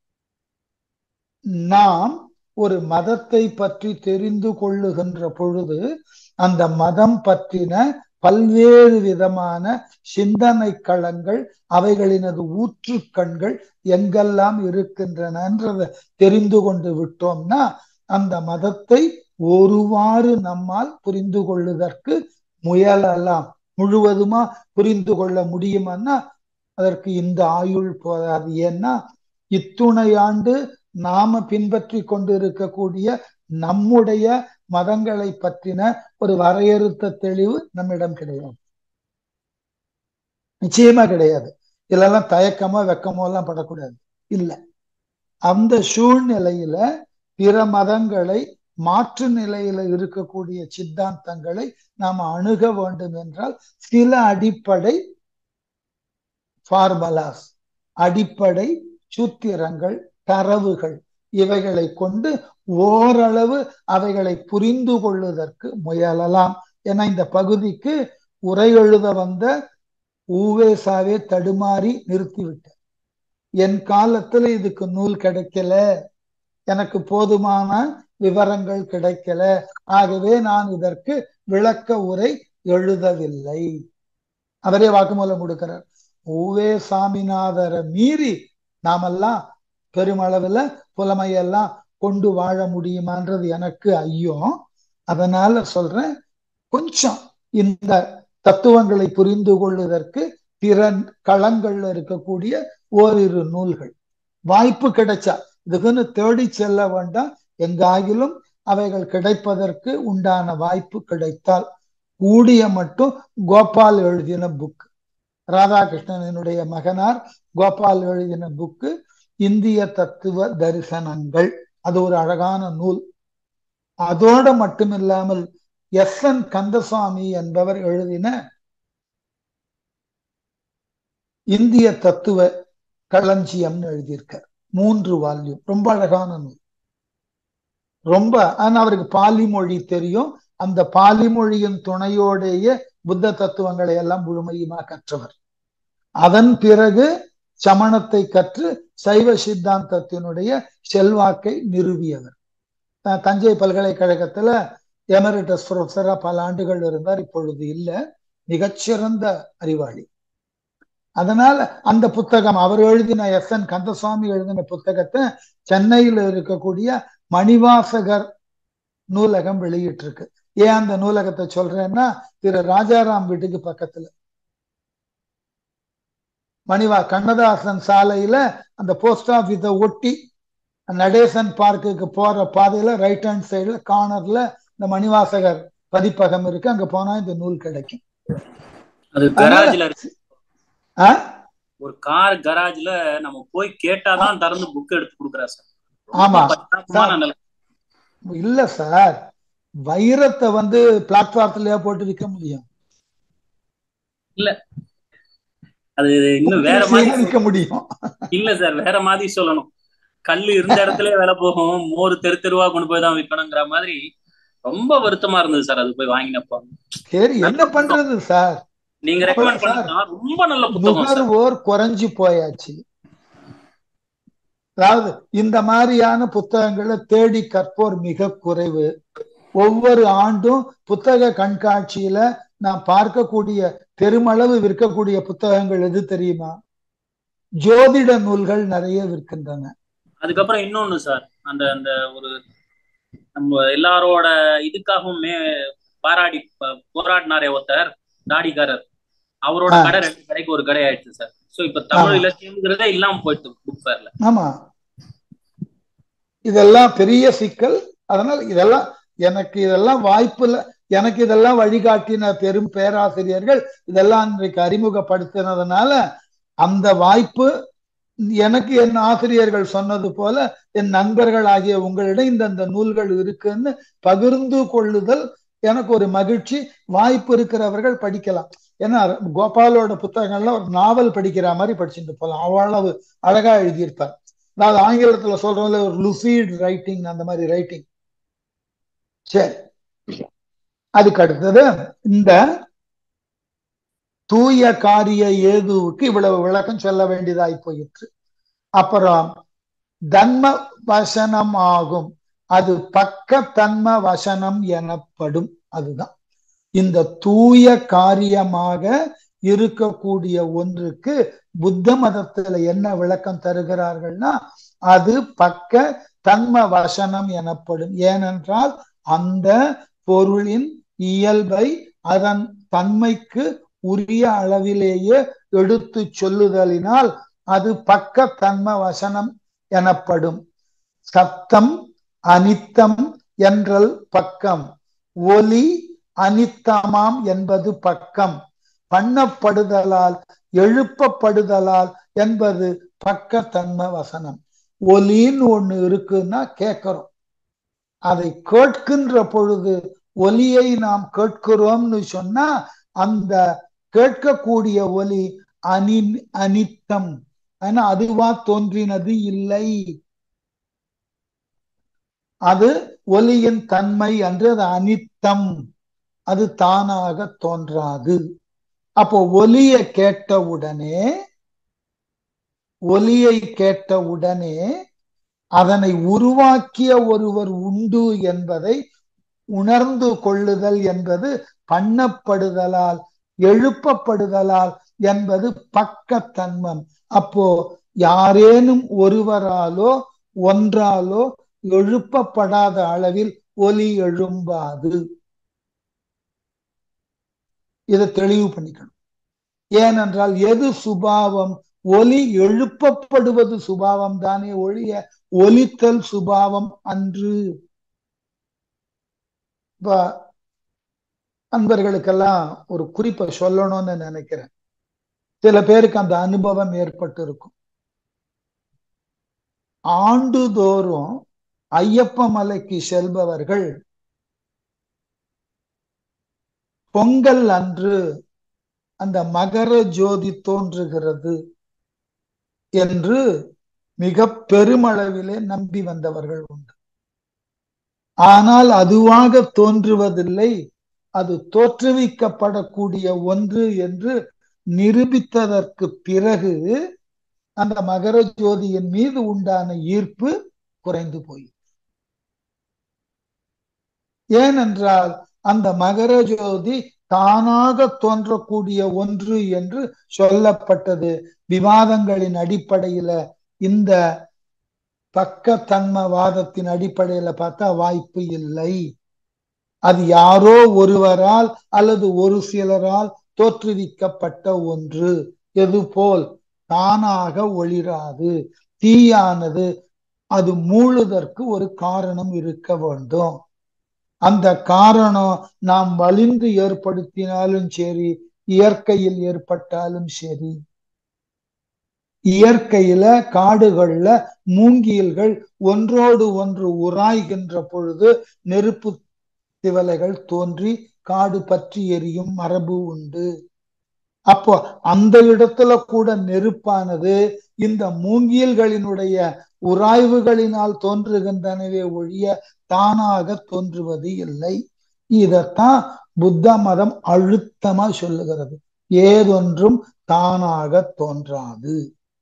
நாம் ஒரு மதத்தை பற்றி தெரிந்து கொள்ளுகின்ற பொழுது அந்த மதம் பற்றின பல்வேறு விதமான சிந்தனை களங்கள் அவைகளினது ஊற்றுக்கண்கள் எங்கெல்லாம் இருக்கின்றனன்றத தெரிந்து கொண்டு விட்டோம்னா அந்த மதத்தை ஒருவாறு நம்மால் புரிந்து கொள்ளுதற்கு முயலலாம் முழுவதுமா புரிந்து கொள்ள முடியுமான்னா அதற்கு இந்த ஆயுள் போதாது ஏன்னா இத்துணை ஆண்டு நாம பின்பற்றி கொண்டு இருக்கக்கூடிய நம்முடைய மதங்களை பற்றின ஒரு வரையறுத்த தெளிவு நம்மிடம் கிடையாது நிச்சயமா கிடையாது இதெல்லாம் தயக்கமோ வெக்கமோ எல்லாம் படக்கூடாது இல்லை அந்த சூழ்நிலையில பிற மதங்களை மாற்று நிலையில இருக்கக்கூடிய சித்தாந்தங்களை நாம் அணுக வேண்டும் என்றால் சில அடிப்படை ஃபார்மலாஸ் அடிப்படை சூத்திரங்கள் தரவுகள் இவைகளை கொண்டு ஓரளவு அவைகளை புரிந்து கொள்வதற்கு முயலலாம் என இந்த பகுதிக்கு உரை எழுத வந்த ஊவேசாவே தடுமாறி நிறுத்திவிட்டார் என் காலத்துல இதுக்கு நூல் கிடைக்கல எனக்கு போதுமான விவரங்கள் கிடைக்கல ஆகவே நான் இதற்கு விளக்க உரை எழுதவில்லை அவரே வாக்குமூலம் கொடுக்கிறார் ஊவே சாமிநாதரை மீறி நாமெல்லாம் பெருமளவுல புலமையெல்லாம் கொண்டு வாழ முடியுமான்றது எனக்கு ஐயம் அதனால சொல்றேன் கொஞ்சம் இந்த தத்துவங்களை புரிந்து கொள்வதற்கு பிற களங்கள்ல இருக்கக்கூடிய ஓரிரு நூல்கள் வாய்ப்பு கிடைச்சா இதுக்குன்னு தேடி செல்ல வேண்டாம் எங்காகிலும் அவைகள் கிடைப்பதற்கு உண்டான வாய்ப்பு கிடைத்தால் கூடிய மட்டும் கோபால் எழுதின புக் ராதாகிருஷ்ணனுடைய மகனார் கோபால் எழுதின புக்கு இந்திய தத்துவ தரிசனங்கள் அது ஒரு அழகான நூல் அதோட மட்டுமில்லாமல் எஸ் என் கந்தசுவாமி என்பவர் எழுதின இந்திய தத்துவ களஞ்சியம்னு எழுதியிருக்கார் மூன்று வால்யூம் ரொம்ப அழகான நூல் ரொம்ப ஆனா அவருக்கு பாலி மொழி தெரியும் அந்த பாலி மொழியின் துணையோடைய புத்த தத்துவங்களை எல்லாம் முழுமையுமா கற்றவர் அதன் பிறகு சமணத்தை கற்று சைவ சித்தாந்தத்தினுடைய செல்வாக்கை நிறுவியவர் தஞ்சை பல்கலைக்கழகத்துல எமரிட்டஸ் ப்ரொஃபஸரா பல ஆண்டுகள் இருந்தார் இப்பொழுது இல்லை மிகச்சிறந்த அறிவாளி அதனால அந்த புத்தகம் அவர் எழுதின எஸ் என் கந்தசுவாமி எழுதின புத்தகத்தை சென்னையில் இருக்கக்கூடிய மணிவாசகர் நூலகம் வெளியிட்டிருக்கு ஏன் அந்த நூலகத்தை சொல்றேன்னா திரு ராஜாராம் வீட்டுக்கு பக்கத்துல மணிவா கண்ணதாசன் சாலையில அந்த போஸ்ட் ஆபீஸ ஒட்டி நடேசன் பார்க்குக்கு போற பாதையில ரைட் ஹேண்ட் சைடுல கார்னர்ல இந்த மணிவாசகர் பதிப்பகம் இருக்கு அங்க போனா இந்த நூல் கிடைக்கும் அது கராஜ்ல இருக்கு ஆ? ஒரு கார் கராஜ்ல நம்ம போய் கேட்டாதான் திறந்து புக் எடுத்து கொடுக்குறா சார் ஆமா. பரிதாபமான நிலை. இல்ல சார் வைரத்தை வந்து பிளாட்ஃபார்ம்லயா போட்டு விற்க முடியும் அது இன்னும் வேற மாதிரி விற்க முடியும் இல்ல சார் வேற மாதிரி சொல்லணும் கல்லு இருந்த இடத்துல வேலை போகும் மோர் தெரு தெருவா கொண்டு போய் தான் விற்கணுங்கிற மாதிரி ரொம்ப வருத்தமா இருந்தது சார் அது போய் வாங்கினப்போ சரி என்ன பண்றது சார் நீங்க ரெக்கமெண்ட் சார். பண்ணா ரொம்ப நல்ல புத்தகம் சார் நுகர்வோர் குறைஞ்சு போயாச்சு அதாவது இந்த மாதிரியான புத்தகங்களை தேடி கற்போர் மிக குறைவு ஒவ்வொரு ஆண்டும் புத்தக கண்காட்சியில நான் பார்க்கக்கூடிய பெருமளவு விற்கக்கூடிய புத்தகங்கள் எது தெரியுமா ஜோதிட நூல்கள் நிறைய விற்கின்றன அதுக்கப்புறம் இன்னொன்னு சார் அந்த அந்த ஒரு நம்ம எல்லாரோட இதுக்காகவும் மே பாராடி ப- போராடினாரே ஒருத்தர் தாடிக்காரர் அவரோட ஆ. கடை ரெண்டு கடைக்கு ஒரு கடை ஆயிடுச்சு சார் சோ இப்ப தமிழ் ஆமா. இலக்கியம்ங்கிறதே இல்லாம போயிடுது புக் ஃபேர்ல ஆமா இதெல்லாம் பெரிய சிக்கல் அதனால இதெல்லாம் எனக்கு இதெல்லாம் வாய்ப்பு இல்ல எனக்கு இதெல்லாம் வழிகாட்டின பெரும் பேராசிரியர்கள் இதெல்லாம் இன்றைக்கு அறிமுகப்படுத்தினதுனால அந்த வாய்ப்பு எனக்கு என் ஆசிரியர்கள் சொன்னது போல என் நண்பர்கள் ஆகிய உங்களிடம் இந்த இந்த நூல்கள் இருக்குன்னு பகிர்ந்து கொள்ளுதல் எனக்கு ஒரு மகிழ்ச்சி வாய்ப்பு இருக்கிறவர்கள் படிக்கலாம் ஏன்னா கோபாலோட புத்தகங்கள்ல ஒரு நாவல் படிக்கிற மாதிரி படிச்சுட்டு போகலாம் அவ்வளவு அழகா எழுதியிருப்பார் அதாவது ஆங்கிலத்துல சொல்றதுல ஒரு லுசீட் ரைட்டிங் அந்த மாதிரி ரைட்டிங் சரி அதுக்கு அடுத்தது இந்த தூய காரிய ஏதுவுக்கு இவ்வளவு விளக்கம் சொல்ல வேண்டியதாய் போயிற்று அப்புறம் தன்ம வசனம் ஆகும் அது பக்க தன்ம வசனம் எனப்படும் அதுதான் இந்த தூய காரியமாக இருக்கக்கூடிய ஒன்றுக்கு புத்த மதத்துல என்ன விளக்கம் தருகிறார்கள்னா அது பக்க தன்ம வசனம் எனப்படும் ஏனென்றால் அந்த பொருளின் இயல்பை அதன் தன்மைக்கு உரிய அளவிலேயே எடுத்து சொல்லுதலினால் அது பக்க தன்ம வசனம் எனப்படும் சத்தம் அனித்தம் என்றல் பக்கம் ஒலி அனித்தமாம் என்பது பக்கம் பண்ணப்படுதலால் எழுப்பப்படுதலால் என்பது பக்க தன்ம வசனம் ஒலின்னு ஒண்ணு இருக்குன்னா கேட்கிறோம் அதை கேட்கின்ற பொழுது ஒலியை நாம் கேட்கிறோம்னு சொன்னா அந்த கேட்கக்கூடிய ஒலி அனி அனித்தம் ஆனா அதுவா தோன்றினது இல்லை அது ஒலியின் தன்மை என்று அது அனித்தம் அது தானாக தோன்றாது அப்போ ஒலிய கேட்ட உடனே ஒலியை கேட்ட உடனே அதனை உருவாக்கிய ஒருவர் உண்டு என்பதை உணர்ந்து கொள்ளுதல் என்பது பண்ணப்படுதலால் எழுப்பப்படுதலால் என்பது பக்கத்தன்மம் அப்போ யாரேனும் ஒருவராலோ ஒன்றாலோ எழுப்பப்படாத அளவில் ஒலி எழும்பாது இதை தெளிவு பண்ணிக்கணும் ஏனென்றால் எது சுபாவம் ஒலி எழுப்பப்படுவது சுபாவம் தானே ஒழிய ஒலித்தல் சுபாவம் அன்று இப்ப அன்பர்களுக்கெல்லாம் ஒரு குறிப்பை சொல்லணும்னு நினைக்கிறேன் சில பேருக்கு அந்த அனுபவம் ஏற்பட்டு இருக்கும் ஆண்டுதோறும் ஐயப்ப மலைக்கு செல்பவர்கள் பொங்கல் அன்று அந்த மகர ஜோதி தோன்றுகிறது என்று மிக பெருமளவிலே நம்பி வந்தவர்கள் உண்டு ஆனால் அதுவாக தோன்றுவதில்லை அது தோற்றுவிக்கப்படக்கூடிய ஒன்று என்று நிரூபித்ததற்கு பிறகு அந்த மகர ஜோதியின் மீது உண்டான ஈர்ப்பு குறைந்து போய் ஏனென்றால் அந்த மகர ஜோதி தானாக தோன்றக்கூடிய ஒன்று என்று சொல்லப்பட்டது விவாதங்களின் அடிப்படையில இந்த பக்க தன்மவாதத்தின் அடிப்படையில பார்த்தா வாய்ப்பு இல்லை அது யாரோ ஒருவரால் அல்லது ஒரு சிலரால் தோற்றுவிக்கப்பட்ட ஒன்று எது போல் தானாக ஒளிராது தீயானது அது மூழுதற்கு ஒரு காரணம் இருக்க வேண்டும் அந்த காரணம் நாம் வலிந்து ஏற்படுத்தினாலும் சரி இயற்கையில் ஏற்பட்டாலும் சரி இயற்கையில காடுகள்ல மூங்கில்கள் ஒன்றோடு ஒன்று உராய்கின்ற பொழுது நெருப்பு திவலைகள் தோன்றி காடு பற்றி எரியும் மரபு உண்டு அப்போ அந்த இடத்துல கூட நெருப்பானது இந்த மூங்கில்களினுடைய உராய்வுகளினால் தோன்றுகின்றனவே ஒழிய தானாக தோன்றுவது இல்லை இதத்தான் புத்த மதம் அழுத்தமா சொல்லுகிறது ஏதொன்றும் தானாக தோன்றாது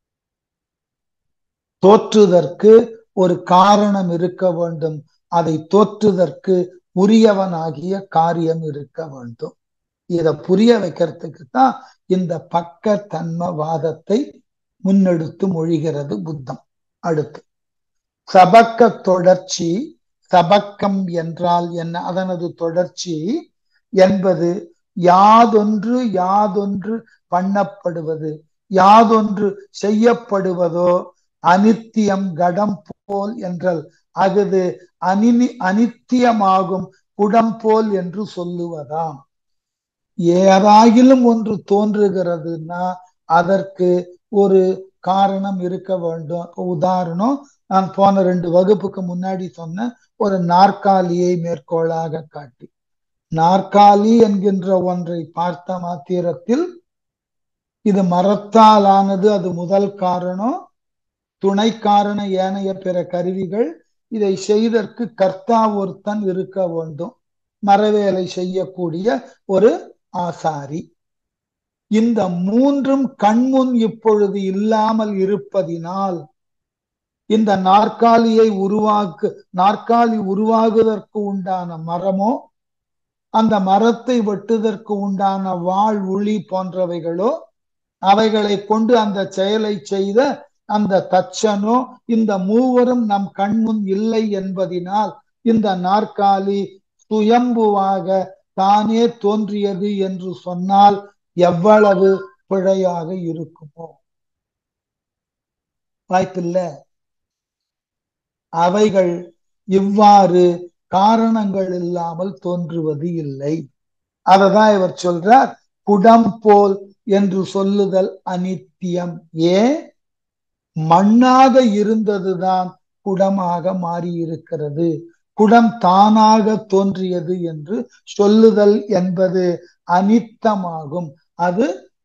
தோற்றுதற்கு ஒரு காரணம் இருக்க வேண்டும் அதை தோற்றுதற்கு உரியவனாகிய காரியம் இருக்க வேண்டும் இத புரிய வைக்கிறதுக்கு தான் இந்த பக்க தன்மவாதத்தை முன்னெடுத்து மொழிகிறது புத்தம் அடுத்து சபக்க தொடர்ச்சி சபக்கம் என்றால் என்ன அதனது தொடர்ச்சி என்பது யாதொன்று யாதொன்று பண்ணப்படுவது யாதொன்று செய்யப்படுவதோ அனித்தியம் கடம் போல் என்றால் அகுது அனினி அனித்தியமாகும் குடம் போல் என்று சொல்லுவதாம் ஏதாகிலும் ஒன்று தோன்றுகிறதுனா அதற்கு ஒரு காரணம் இருக்க வேண்டும் உதாரணம் நான் போன ரெண்டு வகுப்புக்கு முன்னாடி சொன்ன ஒரு நாற்காலியை மேற்கோளாக காட்டி நாற்காலி என்கின்ற ஒன்றை பார்த்த மாத்திரத்தில் இது மரத்தால் ஆனது அது முதல் காரணம் துணை காரண ஏனைய பிற கருவிகள் இதை செய்தற்கு கர்த்தா ஒருத்தன் இருக்க வேண்டும் மரவேலை செய்யக்கூடிய ஒரு ஆசாரி இந்த மூன்றும் கண்முன் இப்பொழுது இல்லாமல் இருப்பதினால் இந்த நாற்காலியை உருவாக்கு நாற்காலி உருவாகுவதற்கு உண்டான மரமோ அந்த மரத்தை வெட்டுவதற்கு உண்டான வாழ் உளி போன்றவைகளோ அவைகளை கொண்டு அந்த செயலை செய்த அந்த தச்சனோ இந்த மூவரும் நம் கண்முன் இல்லை என்பதினால் இந்த நாற்காலி சுயம்புவாக தானே தோன்றியது என்று சொன்னால் எவ்வளவு பிழையாக இருக்குமோ வாய்ப்பில்லை அவைகள் இவ்வாறு காரணங்கள் இல்லாமல் தோன்றுவது இல்லை அததான் இவர் சொல்றார் குடம் போல் என்று சொல்லுதல் அனித்தியம் ஏன் மண்ணாக இருந்ததுதான் குடமாக மாறி இருக்கிறது குடம் தானாக தோன்றியது என்று சொல்லுதல் என்பது அனித்தமாகும் அது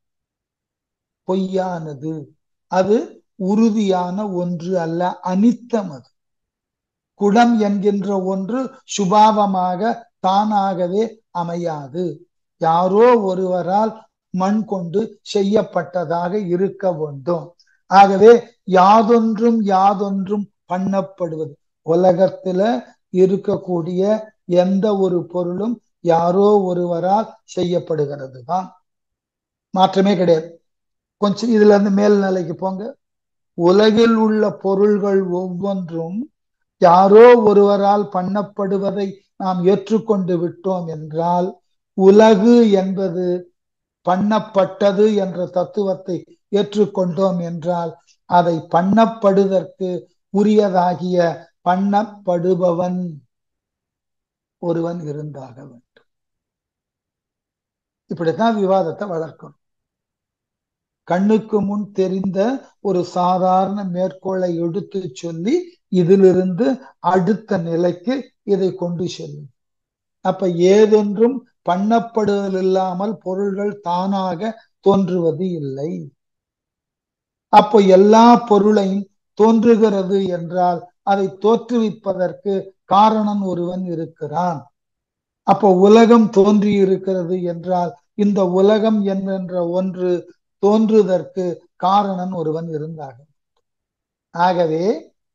பொய்யானது அது உறுதியான ஒன்று அல்ல அனித்தம் அது குடம் என்கின்ற ஒன்று சுபாவமாக தானாகவே அமையாது யாரோ ஒருவரால் மண் கொண்டு செய்யப்பட்டதாக இருக்க வேண்டும் ஆகவே யாதொன்றும் யாதொன்றும் பண்ணப்படுவது உலகத்துல இருக்கக்கூடிய எந்த ஒரு பொருளும் யாரோ ஒருவரால் செய்யப்படுகிறது தான் மாற்றமே கிடையாது கொஞ்சம் இதுல இருந்து மேல் நிலைக்கு போங்க உலகில் உள்ள பொருள்கள் ஒவ்வொன்றும் யாரோ ஒருவரால் பண்ணப்படுவதை நாம் ஏற்றுக்கொண்டு விட்டோம் என்றால் உலகு என்பது பண்ணப்பட்டது என்ற தத்துவத்தை ஏற்றுக்கொண்டோம் என்றால் அதை பண்ணப்படுவதற்கு உரியதாகிய பண்ணப்படுபவன் ஒருவன் இருந்தாக வேண்டும் இப்படித்தான் விவாதத்தை வளர்க்கணும் கண்ணுக்கு முன் தெரிந்த ஒரு சாதாரண மேற்கோளை எடுத்து சொல்லி இதிலிருந்து அடுத்த நிலைக்கு இதை கொண்டு செல்லும் அப்ப ஏதொன்றும் பண்ணப்படுதல் இல்லாமல் பொருள்கள் தானாக தோன்றுவது இல்லை அப்போ எல்லா பொருளையும் தோன்றுகிறது என்றால் அதை தோற்றுவிப்பதற்கு காரணம் ஒருவன் இருக்கிறான் அப்போ உலகம் தோன்றி இருக்கிறது என்றால் இந்த உலகம் என்கின்ற ஒன்று தோன்றுவதற்கு காரணம் ஒருவன் இருந்தாக ஆகவே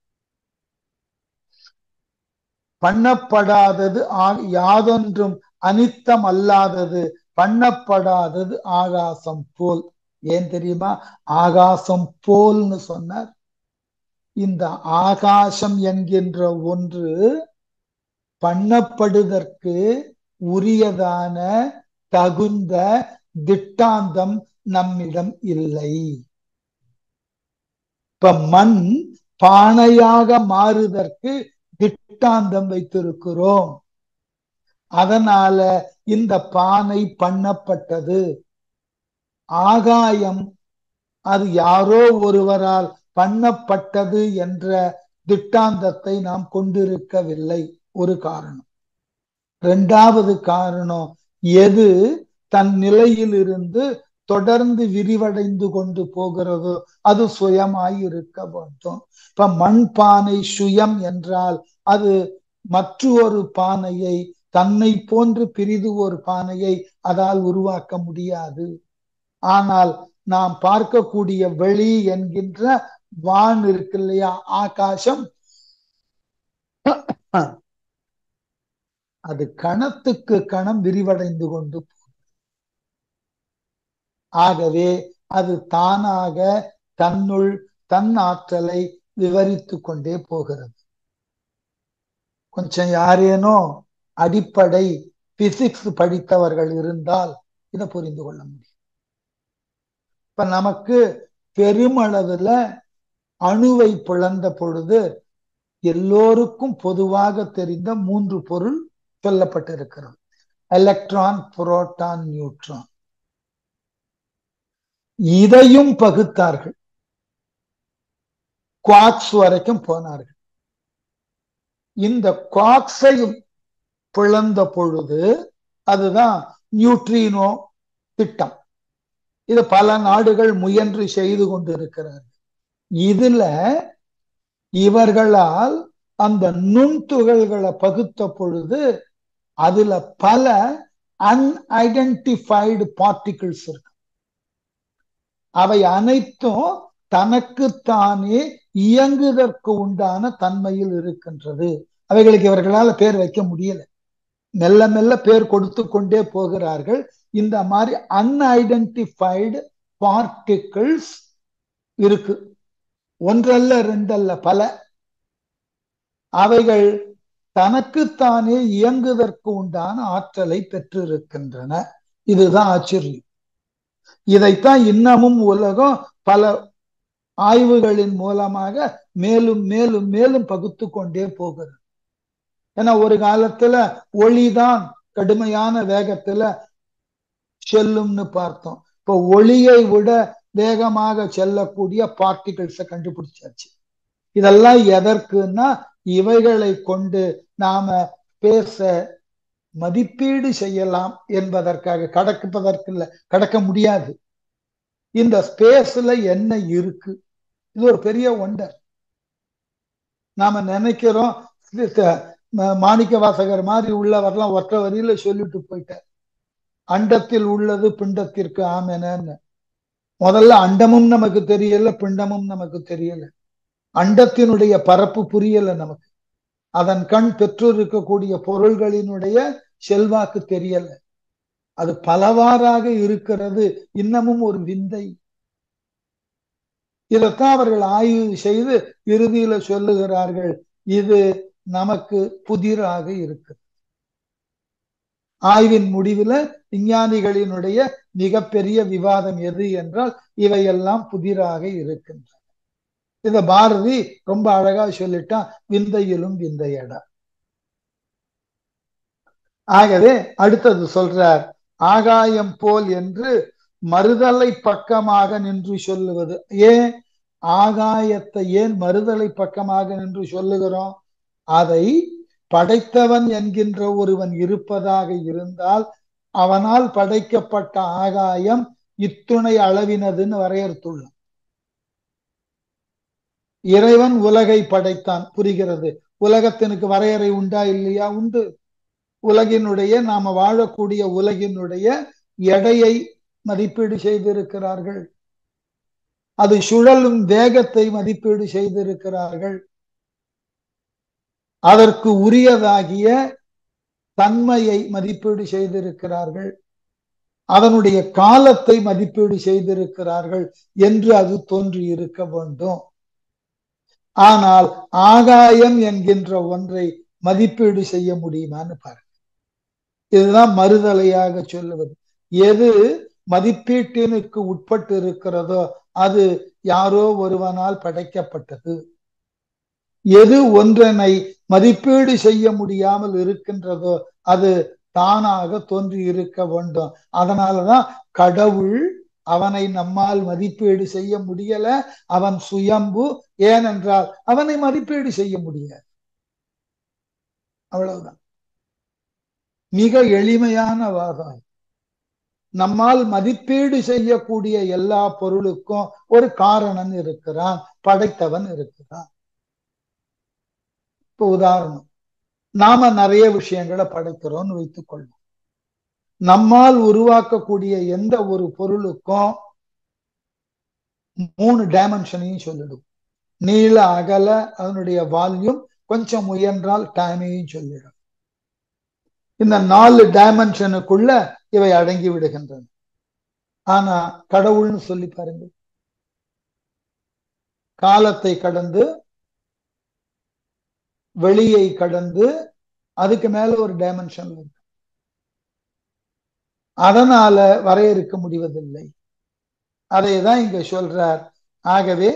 பண்ணப்படாதது யாதொன்றும் அனித்தம் அல்லாதது பண்ணப்படாதது ஆகாசம் போல் ஏன் தெரியுமா ஆகாசம் போல்னு சொன்னார் இந்த ஆகாசம் என்கின்ற ஒன்று பண்ணப்படுவதற்கு உரியதான தகுந்த திட்டாந்தம் நம்மிடம் இல்லை இப்ப மண் பானையாக மாறுதற்கு திட்டாந்தம் வைத்திருக்கிறோம் அதனால இந்த பானை பண்ணப்பட்டது ஆகாயம் அது யாரோ ஒருவரால் பண்ணப்பட்டது என்ற திட்டாந்தத்தை நாம் கொண்டிருக்கவில்லை ஒரு காரணம் இரண்டாவது காரணம் எது தன் நிலையில் இருந்து தொடர்ந்து விரிவடைந்து கொண்டு போகிறதோ அது சுயமாய் இருக்க வேண்டும் இப்ப மண் பானை சுயம் என்றால் அது மற்றொரு பானையை தன்னை போன்று பிரிது ஒரு பானையை அதால் உருவாக்க முடியாது ஆனால் நாம் பார்க்கக்கூடிய வெளி என்கின்ற வான் இருக்கு இல்லையா ஆகாசம் அது கணத்துக்கு கணம் விரிவடைந்து கொண்டு ஆகவே அது தானாக தன்னுள் தன் ஆற்றலை விவரித்து கொண்டே போகிறது கொஞ்சம் யாரேனோ அடிப்படை பிசிக்ஸ் படித்தவர்கள் இருந்தால் இதை புரிந்து கொள்ள முடியும் இப்ப நமக்கு பெருமளவுல அணுவை பிளந்த பொழுது எல்லோருக்கும் பொதுவாக தெரிந்த மூன்று பொருள் சொல்லப்பட்டிருக்கிறது எலக்ட்ரான் புரோட்டான் நியூட்ரான் இதையும் பகுத்தார்கள் குவாக்ஸ் வரைக்கும் போனார்கள் இந்த குவாக்ஸையும் பிளந்த பொழுது அதுதான் நியூட்ரினோ திட்டம் இது பல நாடுகள் முயன்று செய்து கொண்டிருக்கிறார்கள் இதுல இவர்களால் அந்த நுண்துகள்களை பகுத்த பொழுது அதுல பல அன்ஐடென்டிஃபைடு பார்ட்டிகிள்ஸ் இருக்கு அவை அனைத்தும் தனக்குத்தானே இயங்குதற்கு உண்டான தன்மையில் இருக்கின்றது அவைகளுக்கு இவர்களால பேர் வைக்க முடியல மெல்ல மெல்ல பேர் கொடுத்து கொண்டே போகிறார்கள் இந்த மாதிரி அன்ஐடென்டிஃபைடு பார்ட்டிகிள்ஸ் இருக்கு ஒன்றல்ல ரெண்டல்ல பல அவைகள் தனக்குத்தானே இயங்குவதற்கு உண்டான ஆற்றலை பெற்றிருக்கின்றன இதுதான் ஆச்சரியம் இதைத்தான் இன்னமும் உலகம் பல ஆய்வுகளின் மூலமாக மேலும் மேலும் மேலும் பகுத்து கொண்டே போகிறது ஏன்னா ஒரு காலத்துல ஒளிதான் கடுமையான வேகத்துல செல்லும்னு பார்த்தோம் இப்போ ஒளியை விட வேகமாக செல்லக்கூடிய பார்ட்டிகிள்ஸை கண்டுபிடிச்சாச்சு இதெல்லாம் எதற்குன்னா இவைகளை கொண்டு நாம பேச மதிப்பீடு செய்யலாம் என்பதற்காக கடக்குவதற்கு இல்லை கடக்க முடியாது இந்த ஸ்பேஸ்ல என்ன இருக்கு இது ஒரு பெரிய ஒண்டர் நாம நினைக்கிறோம் மாணிக்க வாசகர் மாதிரி உள்ளவர்லாம் ஒற்ற வரியில சொல்லிட்டு போயிட்டார் அண்டத்தில் உள்ளது பிண்டத்திற்கு ஆமெனன்னு முதல்ல அண்டமும் நமக்கு தெரியல பிண்டமும் நமக்கு தெரியல அண்டத்தினுடைய பரப்பு புரியல நமக்கு அதன் கண் பெற்றிருக்கக்கூடிய பொருள்களினுடைய செல்வாக்கு தெரியல அது பலவாறாக இருக்கிறது இன்னமும் ஒரு விந்தை இதைத்தான் அவர்கள் ஆய்வு செய்து இறுதியில சொல்லுகிறார்கள் இது நமக்கு புதிராக இருக்கு ஆய்வின் முடிவுல விஞ்ஞானிகளினுடைய மிகப்பெரிய விவாதம் எது என்றால் இவையெல்லாம் புதிராக இருக்கின்றன இத பாரதி ரொம்ப அழகா சொல்லிட்டான் விந்தையிலும் விந்தையடா ஆகவே அடுத்தது சொல்றார் ஆகாயம் போல் என்று மறுதலை பக்கமாக நின்று சொல்லுவது ஏன் ஆகாயத்தை ஏன் மறுதலை பக்கமாக நின்று சொல்லுகிறோம் அதை படைத்தவன் என்கின்ற ஒருவன் இருப்பதாக இருந்தால் அவனால் படைக்கப்பட்ட ஆகாயம் இத்துணை அளவினதுன்னு வரையறுத்துள்ளான் இறைவன் உலகை படைத்தான் புரிகிறது உலகத்தினுக்கு வரையறை உண்டா இல்லையா உண்டு உலகினுடைய நாம வாழக்கூடிய உலகினுடைய எடையை மதிப்பீடு செய்திருக்கிறார்கள் அது சுழலும் வேகத்தை மதிப்பீடு செய்திருக்கிறார்கள் அதற்கு உரியதாகிய தன்மையை மதிப்பீடு செய்திருக்கிறார்கள் அதனுடைய காலத்தை மதிப்பீடு செய்திருக்கிறார்கள் என்று அது தோன்றி இருக்க வேண்டும் ஆனால் ஆகாயம் என்கின்ற ஒன்றை மதிப்பீடு செய்ய முடியுமான்னு பாருங்க இதுதான் மறுதலையாக சொல்லுவது எது மதிப்பீட்டினுக்கு உட்பட்டு இருக்கிறதோ அது யாரோ ஒருவனால் படைக்கப்பட்டது எது ஒன்றனை மதிப்பீடு செய்ய முடியாமல் இருக்கின்றதோ அது தானாக தோன்றி இருக்க வேண்டும் அதனாலதான் கடவுள் அவனை நம்மால் மதிப்பீடு செய்ய முடியல அவன் சுயம்பு ஏனென்றால் அவனை மதிப்பீடு செய்ய முடியாது அவ்வளவுதான் மிக எளிமையான வாதம் நம்மால் மதிப்பீடு செய்யக்கூடிய எல்லா பொருளுக்கும் ஒரு காரணன் இருக்கிறான் படைத்தவன் இருக்கிறான் இப்ப உதாரணம் நாம நிறைய விஷயங்களை படைக்கிறோம்னு வைத்துக் கொள்வோம் நம்மால் உருவாக்கக்கூடிய எந்த ஒரு பொருளுக்கும் மூணு டைமென்ஷனையும் சொல்லிடும் நீள அகல அதனுடைய வால்யூம் கொஞ்சம் முயன்றால் டைமையும் சொல்லிடும் இந்த நாலு டைமென்ஷனுக்குள்ள இவை அடங்கி விடுகின்றன ஆனா கடவுள்னு சொல்லி பாருங்க காலத்தை கடந்து வெளியை கடந்து அதுக்கு மேல ஒரு டைமென்ஷன் இருக்கு அதனால வரையறுக்க முடிவதில்லை அதைதான் இங்க சொல்றார் ஆகவே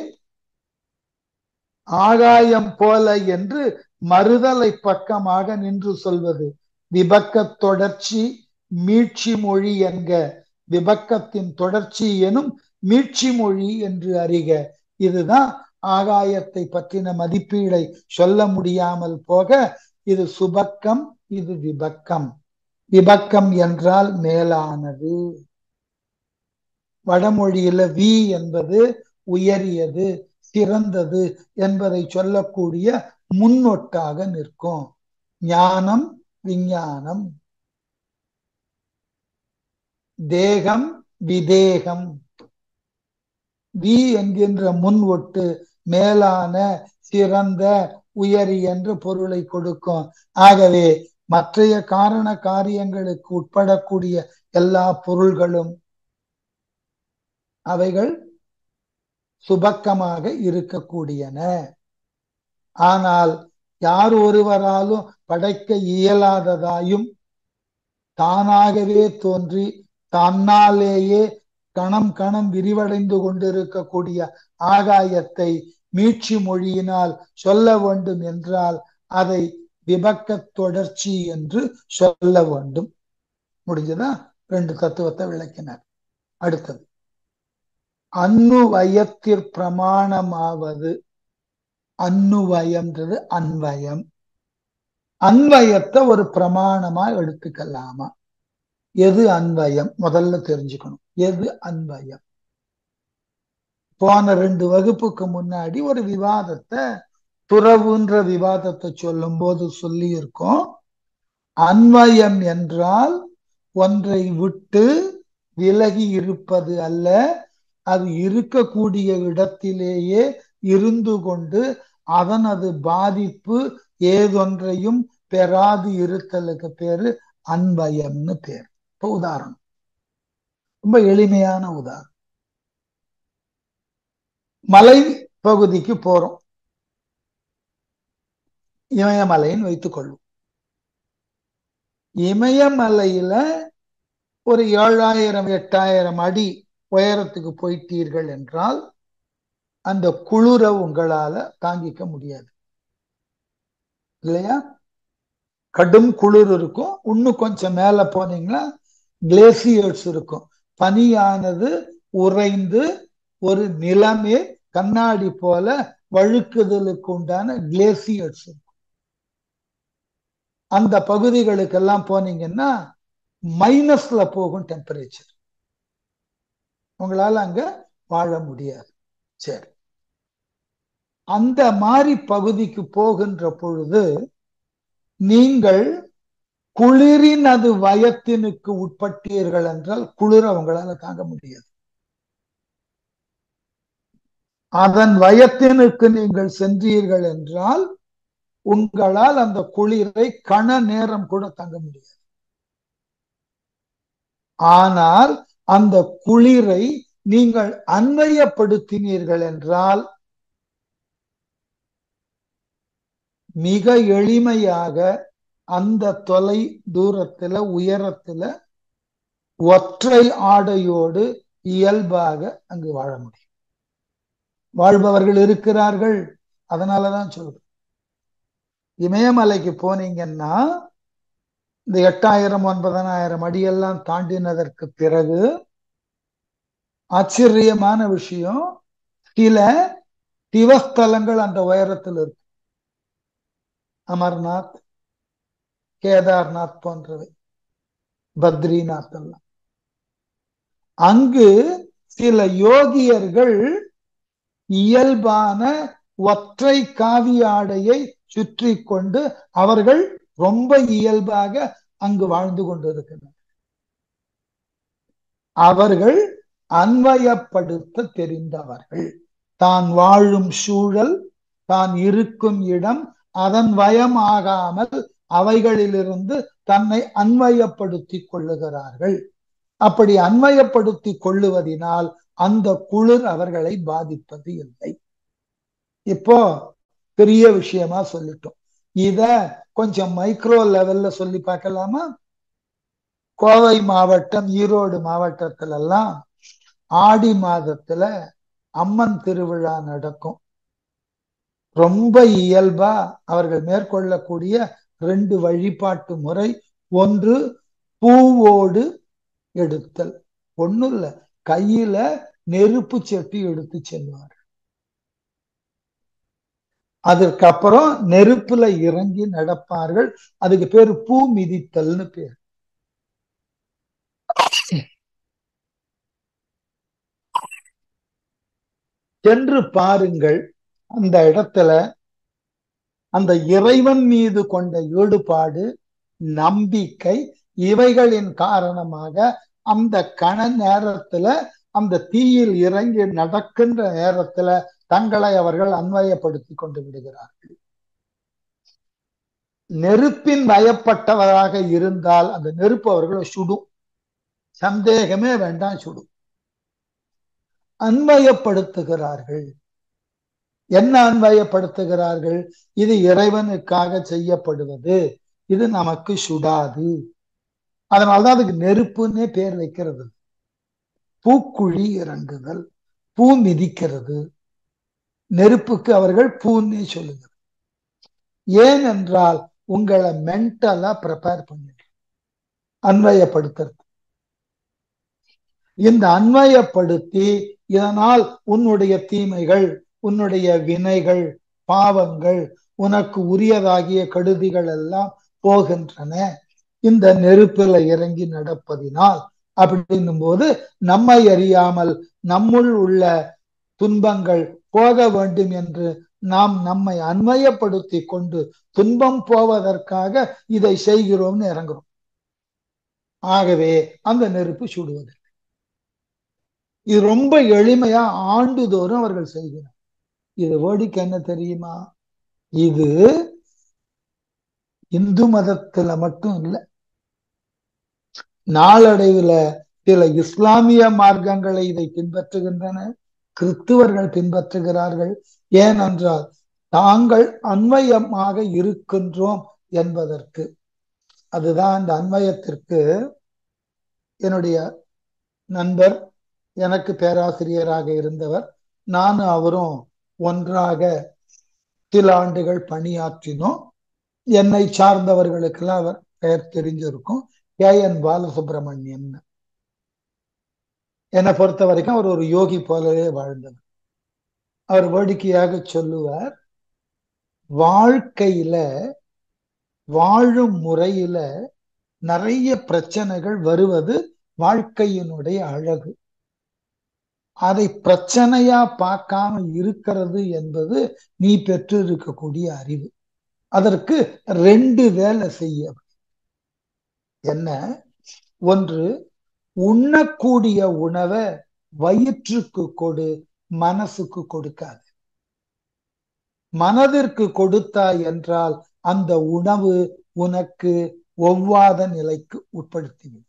ஆகாயம் போல என்று மறுதலை பக்கமாக நின்று சொல்வது விபக்க தொடர்ச்சி மீட்சி மொழி என்க விபக்கத்தின் தொடர்ச்சி எனும் மீட்சி மொழி என்று அறிக இதுதான் ஆகாயத்தை பற்றின மதிப்பீடை சொல்ல முடியாமல் போக இது சுபக்கம் இது விபக்கம் விபக்கம் என்றால் மேலானது வடமொழியில வி என்பது உயரியது சிறந்தது என்பதை சொல்லக்கூடிய முன்னொட்டாக நிற்கும் ஞானம் விஞ்ஞானம் தேகம் விதேகம் வி என்கின்ற முன் ஒட்டு மேலான சிறந்த உயரி என்ற பொருளை கொடுக்கும் ஆகவே மற்றைய காரண காரியங்களுக்கு உட்படக்கூடிய எல்லா பொருள்களும் அவைகள் சுபக்கமாக இருக்கக்கூடியன ஆனால் யார் ஒருவராலும் படைக்க இயலாததாயும் தானாகவே தோன்றி தன்னாலேயே கணம் கணம் விரிவடைந்து கொண்டிருக்கக்கூடிய ஆகாயத்தை மீட்சி மொழியினால் சொல்ல வேண்டும் என்றால் அதை விபக்க தொடர்ச்சி என்று சொல்ல வேண்டும் முடிஞ்சதா ரெண்டு தத்துவத்தை விளக்கினார் அடுத்தது அன்னுவயத்திற் பிரமாணமாவது அன்னுவயம்ன்றது அன்வயம் அன்வயத்தை ஒரு பிரமாணமா எடுத்துக்கலாமா எது அன்வயம் முதல்ல தெரிஞ்சுக்கணும் எது அன்வயம் போன ரெண்டு வகுப்புக்கு முன்னாடி ஒரு விவாதத்தை துறவுன்ற விவாதத்தை சொல்லும் போது சொல்லி இருக்கோம் அன்வயம் என்றால் ஒன்றை விட்டு விலகி இருப்பது அல்ல அது இருக்கக்கூடிய இடத்திலேயே இருந்து கொண்டு அதனது பாதிப்பு ஏதொன்றையும் பெறாது இருத்தலுக்கு பேரு அன்வயம்னு பேர் இப்போ உதாரணம் ரொம்ப எளிமையான உதாரணம் மலை பகுதிக்கு போறோம் இமயமலைன்னு வைத்துக் கொள்வோம் இமயமலையில ஒரு ஏழாயிரம் எட்டாயிரம் அடி உயரத்துக்கு போயிட்டீர்கள் என்றால் அந்த குளிர உங்களால தாங்கிக்க முடியாது இல்லையா கடும் குளிர் இருக்கும் இன்னும் கொஞ்சம் மேல போனீங்கன்னா கிளேசியர்ஸ் இருக்கும் பனியானது உறைந்து ஒரு நிலமே கண்ணாடி போல வழுக்குதலுக்கு உண்டான கிளேசியர்ஸ் இருக்கும் அந்த பகுதிகளுக்கெல்லாம் போனீங்கன்னா மைனஸ்ல போகும் டெம்பரேச்சர் உங்களால அங்க வாழ முடியாது சரி அந்த மாதிரி பகுதிக்கு போகின்ற பொழுது நீங்கள் குளிரின் அது வயத்தினுக்கு உட்பட்டீர்கள் என்றால் குளிர உங்களால தாங்க முடியாது அதன் வயத்தினுக்கு நீங்கள் சென்றீர்கள் என்றால் உங்களால் அந்த குளிரை கண நேரம் கூட தாங்க முடியாது ஆனால் அந்த குளிரை நீங்கள் அன்வயப்படுத்தினீர்கள் என்றால் மிக எளிமையாக அந்த தொலை தூரத்துல உயரத்துல ஒற்றை ஆடையோடு இயல்பாக அங்கு வாழ முடியும் வாழ்பவர்கள் இருக்கிறார்கள் அதனாலதான் சொல்றேன் இமயமலைக்கு போனீங்கன்னா இந்த எட்டாயிரம் ஒன்பதனாயிரம் அடியெல்லாம் தாண்டினதற்கு பிறகு ஆச்சரியமான விஷயம் சில திவஸ்தலங்கள் அந்த உயரத்தில் இருக்கு அமர்நாத் கேதார்நாத் போன்றவை பத்ரிநாத் எல்லாம் அங்கு சில யோகியர்கள் இயல்பான ஒற்றை காவி ஆடையை சுற்றி கொண்டு அவர்கள் ரொம்ப இயல்பாக அங்கு வாழ்ந்து கொண்டிருக்கிறார் அவர்கள் அன்வயப்படுத்த தெரிந்தவர்கள் தான் வாழும் சூழல் தான் இருக்கும் இடம் அதன் வயமாகாமல் அவைகளிலிருந்து தன்னை அன்வயப்படுத்தி கொள்ளுகிறார்கள் அப்படி அன்வயப்படுத்தி கொள்ளுவதினால் அந்த குளிர் அவர்களை பாதிப்பது இல்லை இப்போ பெரிய விஷயமா சொல்லிட்டோம் இத கொஞ்சம் மைக்ரோ லெவல்ல சொல்லி பார்க்கலாமா கோவை மாவட்டம் ஈரோடு மாவட்டத்துல எல்லாம் ஆடி மாதத்துல அம்மன் திருவிழா நடக்கும் ரொம்ப இயல்பா அவர்கள் மேற்கொள்ளக்கூடிய ரெண்டு வழிபாட்டு முறை ஒன்று பூவோடு எடுத்தல் ஒண்ணும் இல்ல கையில நெருப்பு செட்டி எடுத்து செல்வார் அதற்கப்புறம் நெருப்புல இறங்கி நடப்பார்கள் அதுக்கு பேரு பூ மிதித்தல்னு பேர் சென்று பாருங்கள் அந்த இடத்துல அந்த இறைவன் மீது கொண்ட ஈடுபாடு நம்பிக்கை இவைகளின் காரணமாக அந்த கண நேரத்துல அந்த தீயில் இறங்கி நடக்கின்ற நேரத்துல தங்களை அவர்கள் அன்வயப்படுத்தி கொண்டு விடுகிறார்கள் நெருப்பின் பயப்பட்டவராக இருந்தால் அந்த நெருப்பு அவர்களை சுடும் சந்தேகமே வேண்டாம் சுடும் அன்வயப்படுத்துகிறார்கள் என்ன அன்வயப்படுத்துகிறார்கள் இது இறைவனுக்காக செய்யப்படுவது இது நமக்கு சுடாது அதனாலதான் அதுக்கு நெருப்புன்னே பேர் வைக்கிறது பூக்குழி இறங்குதல் பூ மிதிக்கிறது நெருப்புக்கு அவர்கள் பூன்னே சொல்லுகிறது ஏன் என்றால் உங்களை மென்டலா ப்ரிப்பேர் பண்ணிட்டு அன்வயப்படுத்துறது இந்த அன்வயப்படுத்தி இதனால் உன்னுடைய தீமைகள் உன்னுடைய வினைகள் பாவங்கள் உனக்கு உரியதாகிய கடுதிகள் எல்லாம் போகின்றன இந்த நெருப்பில இறங்கி நடப்பதினால் அப்படின்னும் போது நம்மை அறியாமல் நம்முள் உள்ள துன்பங்கள் போக வேண்டும் என்று நாம் நம்மை அன்வயப்படுத்தி கொண்டு துன்பம் போவதற்காக இதை செய்கிறோம்னு இறங்குறோம் ஆகவே அந்த நெருப்பு சுடுவதில்லை இது ரொம்ப எளிமையா ஆண்டுதோறும் அவர்கள் செய்கிறார் இது வேடிக்கை என்ன தெரியுமா இது இந்து மதத்துல மட்டும் இல்லை நாளடைவுல சில இஸ்லாமிய மார்க்கங்களை இதை பின்பற்றுகின்றன கிறிஸ்துவர்கள் பின்பற்றுகிறார்கள் ஏனென்றால் தாங்கள் அன்வயமாக இருக்கின்றோம் என்பதற்கு அதுதான் அந்த அன்வயத்திற்கு என்னுடைய நண்பர் எனக்கு பேராசிரியராக இருந்தவர் நானும் அவரும் ஒன்றாக சில ஆண்டுகள் பணியாற்றினோம் என்னை சார்ந்தவர்களுக்கெல்லாம் அவர் பெயர் தெரிஞ்சிருக்கும் கே என் பாலசுப்ரமணியன் என்னை பொறுத்த வரைக்கும் அவர் ஒரு யோகி போலவே வாழ்ந்தவர் அவர் வேடிக்கையாக சொல்லுவார் வாழ்க்கையில வாழும் முறையில நிறைய பிரச்சனைகள் வருவது வாழ்க்கையினுடைய அழகு அதை பிரச்சனையா பார்க்காம இருக்கிறது என்பது நீ பெற்று இருக்கக்கூடிய அறிவு அதற்கு ரெண்டு வேலை செய்ய என்ன ஒன்று உண்ணக்கூடிய உணவை வயிற்றுக்கு கொடு மனசுக்கு கொடுக்காது மனதிற்கு கொடுத்தாய் என்றால் அந்த உணவு உனக்கு ஒவ்வாத நிலைக்கு உட்படுத்திவிடும்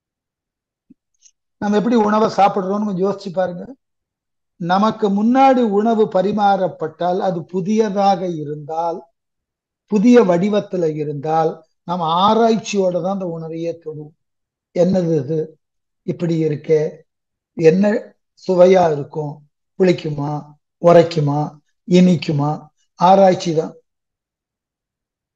நம்ம எப்படி உணவை சாப்பிடுறோம்னு கொஞ்சம் யோசிச்சு பாருங்க நமக்கு முன்னாடி உணவு பரிமாறப்பட்டால் அது புதியதாக இருந்தால் புதிய வடிவத்துல இருந்தால் நம்ம ஆராய்ச்சியோட தான் அந்த உணவையே தொடுவோம் என்னது இது இப்படி இருக்கே என்ன சுவையா இருக்கும் புளிக்குமா உரைக்குமா இனிக்குமா ஆராய்ச்சி தான்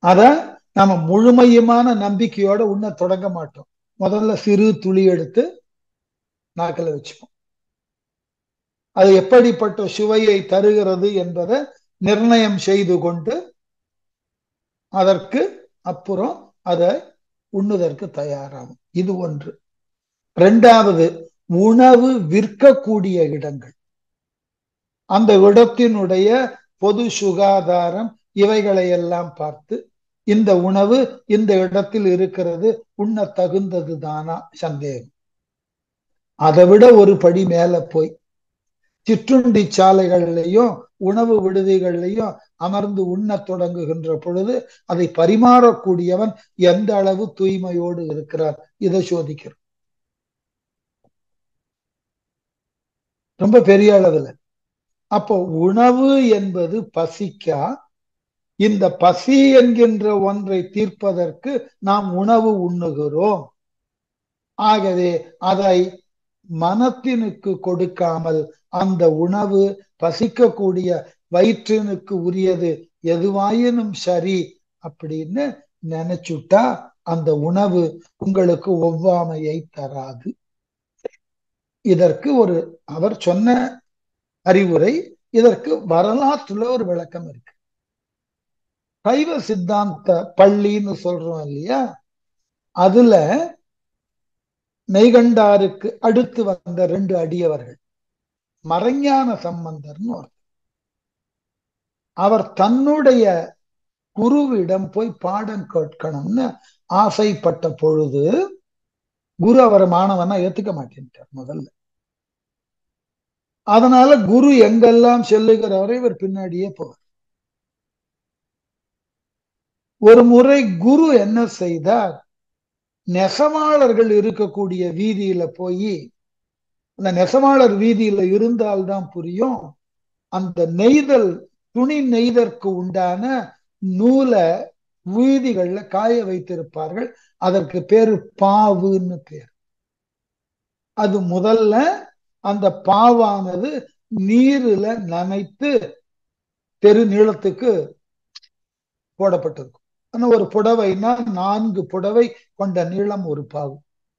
அத நாம முழுமையுமான நம்பிக்கையோட உண்ண தொடங்க மாட்டோம் முதல்ல சிறு துளி எடுத்து நாக்கில் வச்சுப்போம் அது எப்படிப்பட்ட சுவையை தருகிறது என்பதை நிர்ணயம் செய்து கொண்டு அதற்கு அப்புறம் அதை உண்ணுதற்கு தயாராகும் இது ஒன்று ரெண்டாவது உணவு விற்கக்கூடிய இடங்கள் அந்த இடத்தினுடைய பொது சுகாதாரம் இவைகளை எல்லாம் பார்த்து இந்த உணவு இந்த இடத்தில் இருக்கிறது உண்ண தகுந்தது தானா சந்தேகம் அதை விட ஒரு படி மேல போய் சிற்றுண்டி சாலைகள்லையும் உணவு விடுதிகள்லையும் அமர்ந்து உண்ண தொடங்குகின்ற பொழுது அதை பரிமாறக்கூடியவன் எந்த அளவு தூய்மையோடு இருக்கிறார் இதை சோதிக்கிறோம் ரொம்ப பெரிய அளவுல அப்போ உணவு என்பது பசிக்கா இந்த பசி என்கின்ற ஒன்றை தீர்ப்பதற்கு நாம் உணவு உண்ணுகிறோம் ஆகவே அதை மனத்தினுக்கு கொடுக்காமல் அந்த உணவு பசிக்கக்கூடிய வயிற்றினுக்கு உரியது எதுவாயினும் சரி அப்படின்னு நினைச்சுட்டா அந்த உணவு உங்களுக்கு ஒவ்வாமையை தராது இதற்கு ஒரு அவர் சொன்ன அறிவுரை இதற்கு வரலாற்றுல ஒரு விளக்கம் இருக்கு சைவ சித்தாந்த பள்ளின்னு சொல்றோம் இல்லையா அதுல நெய்கண்டாருக்கு அடுத்து வந்த ரெண்டு அடியவர்கள் மறைஞான சம்பந்தர்னு ஒரு அவர் தன்னுடைய குருவிடம் போய் பாடம் கேட்கணும்னு ஆசைப்பட்ட பொழுது குரு அவரை மாணவனா ஏத்துக்க மாட்டேன்ட்டார் முதல்ல அதனால குரு எங்கெல்லாம் செல்லுகிறவரை இவர் பின்னாடியே போவார் ஒரு முறை குரு என்ன செய்தார் நெசவாளர்கள் இருக்கக்கூடிய வீதியில போய் அந்த நெசவாளர் வீதியில இருந்தால்தான் புரியும் அந்த நெய்தல் துணி நெய்தற்கு உண்டான நூலை வீதிகள்ல காய வைத்திருப்பார்கள் அதற்கு பேரு பாவுன்னு பேர் அது முதல்ல அந்த பாவானது நீரில நனைத்து தெரு நீளத்துக்கு போடப்பட்டிருக்கும் ஆனா ஒரு புடவைனா நான்கு புடவை கொண்ட நீளம் ஒரு பாவு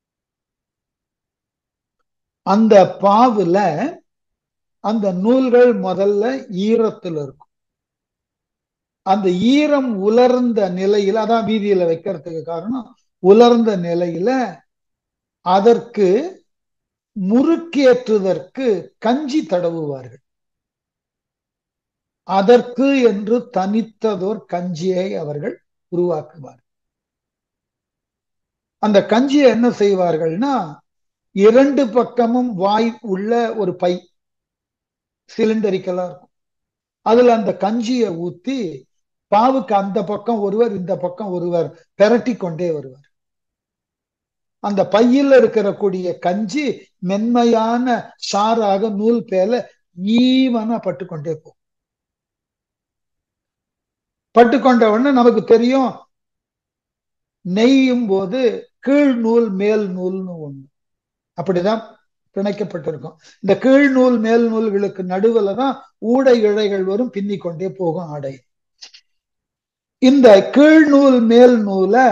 அந்த பாவுல அந்த நூல்கள் முதல்ல ஈரத்துல இருக்கும் அந்த ஈரம் உலர்ந்த நிலையில அதான் வீதியில வைக்கிறதுக்கு காரணம் உலர்ந்த நிலையில அதற்கு முறுக்கேற்றுவதற்கு கஞ்சி தடவுவார்கள் அதற்கு என்று தனித்ததோர் கஞ்சியை அவர்கள் உருவாக்குவார் அந்த கஞ்சியை என்ன செய்வார்கள்னா இரண்டு பக்கமும் வாய் உள்ள ஒரு பை சிலிண்டரிக்கலா இருக்கும் அதுல அந்த கஞ்சியை ஊத்தி பாவுக்கு அந்த பக்கம் ஒருவர் இந்த பக்கம் ஒருவர் பெரட்டி கொண்டே வருவார் அந்த பையில் இருக்கிற கூடிய கஞ்சி மென்மையான சாராக நூல் பேல ஈவனா பட்டுக்கொண்டே போகும் பட்டுக்கொண்ட உடனே நமக்கு தெரியும் நெய்யும் போது கீழ் நூல் மேல் நூல்னு ஒண்ணு அப்படிதான் பிணைக்கப்பட்டிருக்கும் இந்த கீழ் நூல் மேல் நூல்களுக்கு நடுவுல தான் ஊடை இழைகள் வரும் பின்னிக்கொண்டே போகும் ஆடை இந்த கீழ் நூல் மேல் நூலை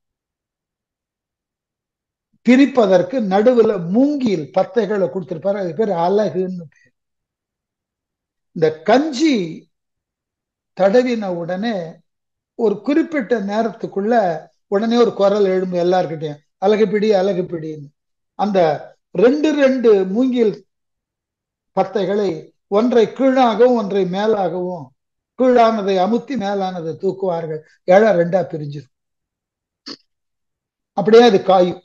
பிரிப்பதற்கு நடுவுல மூங்கில் பத்தைகளை கொடுத்திருப்பாரு அது பேர் அழகுன்னு பேர் இந்த கஞ்சி தடவின உடனே ஒரு குறிப்பிட்ட நேரத்துக்குள்ள உடனே ஒரு குரல் எழும்பு எல்லார்கிட்டையும் அழகு பிடி அழகு பிடின்னு அந்த ரெண்டு ரெண்டு மூங்கில் பத்தைகளை ஒன்றை கீழாகவும் ஒன்றை மேலாகவும் கீழானதை அமுத்தி மேலானதை தூக்குவார்கள் ஏழா ரெண்டா பிரிஞ்சிடும் அப்படியே அது காயும்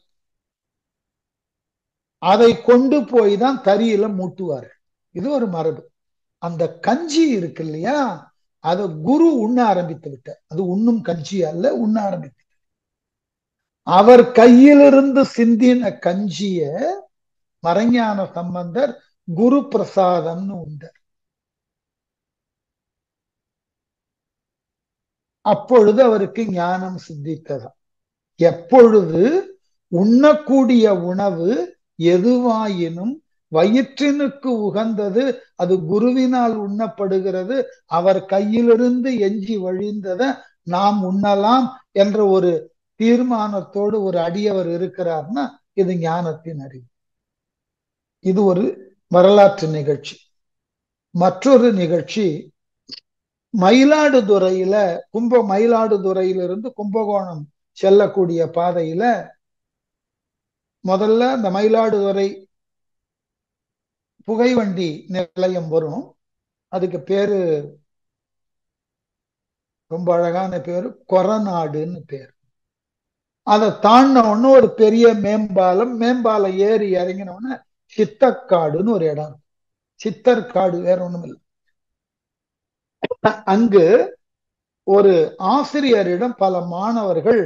அதை கொண்டு போய் தான் தறியில மூட்டுவார்கள் இது ஒரு மரபு அந்த கஞ்சி இருக்கு இல்லையா அதை குரு உண்ண ஆரம்பித்து விட்ட அது உண்ணும் கஞ்சி அல்ல உண்ண ஆரம்பித்து அவர் கையிலிருந்து சிந்தின கஞ்சிய மறைஞான சம்பந்தர் குரு பிரசாதம்னு உண்டார் அப்பொழுது அவருக்கு ஞானம் சித்தித்ததா எப்பொழுது உண்ணக்கூடிய உணவு எதுவாயினும் வயிற்றினுக்கு உகந்தது அது குருவினால் உண்ணப்படுகிறது அவர் கையிலிருந்து எஞ்சி வழிந்தத நாம் உண்ணலாம் என்ற ஒரு தீர்மானத்தோடு ஒரு அடியவர் இருக்கிறார்னா இது ஞானத்தின் அறிவு இது ஒரு வரலாற்று நிகழ்ச்சி மற்றொரு நிகழ்ச்சி மயிலாடுதுறையில கும்ப மயிலாடுதுறையிலிருந்து கும்பகோணம் செல்லக்கூடிய பாதையில முதல்ல இந்த மயிலாடுதுறை புகைவண்டி நிலையம் வரும் அதுக்கு பேரு ரொம்ப அழகான பேரு கொரநாடுன்னு பேர் அதை தாண்டின உடனே ஒரு பெரிய மேம்பாலம் மேம்பாலம் ஏறி இறங்கின உடனே சித்தக்காடுன்னு ஒரு இடம் சித்தர்காடு வேற ஒண்ணும் இல்லை அங்கு ஒரு ஆசிரியரிடம் பல மாணவர்கள்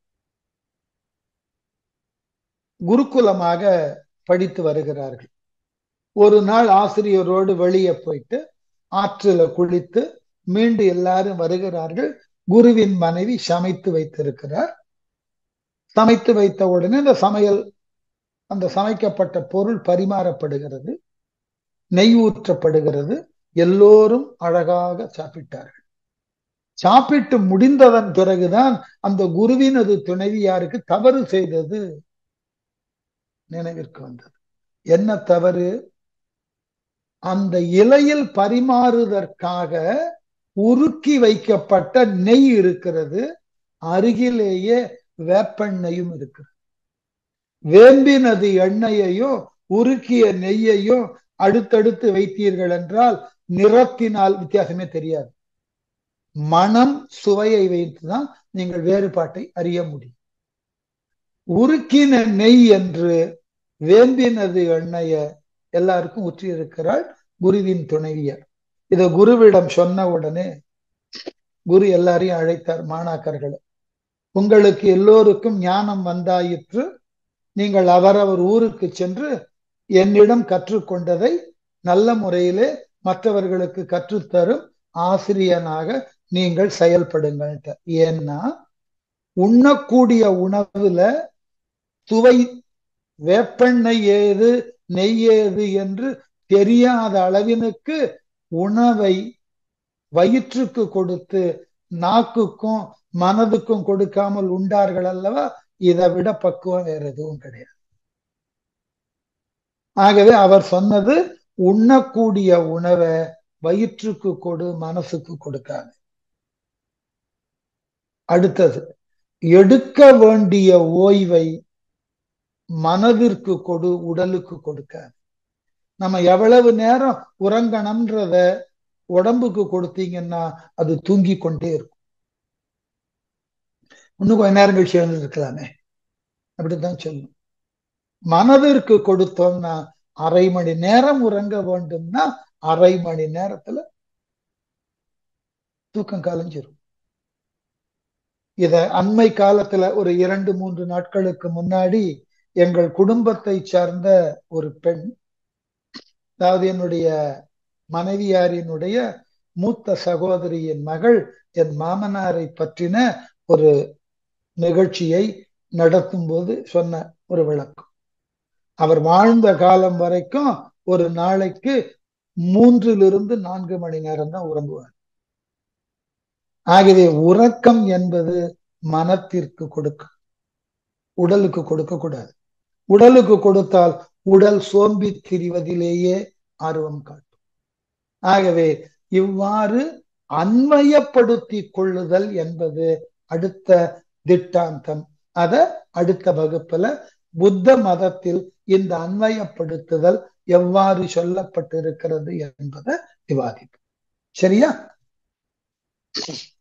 குருகுலமாக படித்து வருகிறார்கள் ஒரு நாள் ஆசிரியரோடு வெளியே போயிட்டு ஆற்றில குளித்து மீண்டும் எல்லாரும் வருகிறார்கள் குருவின் மனைவி சமைத்து வைத்திருக்கிறார் சமைத்து வைத்த உடனே அந்த சமையல் அந்த சமைக்கப்பட்ட பொருள் பரிமாறப்படுகிறது நெய் ஊற்றப்படுகிறது எல்லோரும் அழகாக சாப்பிட்டார்கள் சாப்பிட்டு முடிந்ததன் பிறகுதான் அந்த குருவினது துணைவியாருக்கு தவறு செய்தது நினைவிற்கு வந்தது என்ன தவறு அந்த இலையில் பரிமாறுவதற்காக உருக்கி வைக்கப்பட்ட நெய் இருக்கிறது அருகிலேயே வேப்பெண்ணையும் இருக்கிறது வேம்பினது எண்ணெயையும் உருக்கிய நெய்யையும் அடுத்தடுத்து வைத்தீர்கள் என்றால் நிறத்தினால் வித்தியாசமே தெரியாது மனம் சுவையை வைத்துதான் நீங்கள் வேறுபாட்டை அறிய முடியும் உருக்கின நெய் என்று வேம்பினது எண்ணெய எல்லாருக்கும் ஊற்றி இருக்கிறாள் குருவின் துணைவியர் இத குருவிடம் சொன்ன உடனே குரு எல்லாரையும் அழைத்தார் மாணாக்கர்களை உங்களுக்கு எல்லோருக்கும் ஞானம் வந்தாயிற்று நீங்கள் அவரவர் ஊருக்கு சென்று என்னிடம் கற்றுக்கொண்டதை நல்ல முறையிலே மற்றவர்களுக்கு கற்றுத்தரும் ஆசிரியனாக நீங்கள் செயல்படுங்கள் ஏன்னா உண்ணக்கூடிய உணவுல சுவை வேப்பெண்ணெய் ஏது நெய் ஏது என்று தெரியாத அளவினுக்கு உணவை வயிற்றுக்கு கொடுத்து நாக்குக்கும் மனதுக்கும் கொடுக்காமல் உண்டார்கள் அல்லவா இதை விட பக்குவம் வேற எதுவும் கிடையாது ஆகவே அவர் சொன்னது உண்ணக்கூடிய உணவை வயிற்றுக்கு கொடு மனசுக்கு கொடுக்காது அடுத்தது எடுக்க வேண்டிய ஓய்வை மனதிற்கு கொடு உடலுக்கு கொடுக்காது நம்ம எவ்வளவு நேரம் உறங்கணும்ன்றத உடம்புக்கு கொடுத்தீங்கன்னா அது தூங்கி கொண்டே இருக்கும் இன்னும் கொஞ்ச நேரம் கழிச்சு இருக்கலாமே அப்படித்தான் சொல்லணும் மனதிற்கு கொடுத்தோம்னா அரை மணி நேரம் உறங்க வேண்டும்னா அரை மணி நேரத்துல தூக்கம் கலைஞ்சிரும் இத அண்மை காலத்துல ஒரு இரண்டு மூன்று நாட்களுக்கு முன்னாடி எங்கள் குடும்பத்தை சார்ந்த ஒரு பெண் அதாவது என்னுடைய மனைவியாரினுடைய மூத்த சகோதரியின் மகள் என் மாமனாரை பற்றின ஒரு நிகழ்ச்சியை நடத்தும் போது சொன்ன ஒரு விளக்கம் அவர் வாழ்ந்த காலம் வரைக்கும் ஒரு நாளைக்கு மூன்றிலிருந்து நான்கு மணி நேரம் தான் உறங்குவார் ஆகவே உறக்கம் என்பது மனத்திற்கு கொடுக்க உடலுக்கு கொடுக்க கூடாது உடலுக்கு கொடுத்தால் உடல் சோம்பி திரிவதிலேயே ஆர்வம் காட்டும் ஆகவே இவ்வாறு அன்வயப்படுத்தி கொள்ளுதல் என்பது அடுத்த திட்டாந்தம் அத அடுத்த வகுப்புல புத்த மதத்தில் இந்த அன்வயப்படுத்துதல் எவ்வாறு சொல்லப்பட்டிருக்கிறது என்பதை விவாதிப்போம் சரியா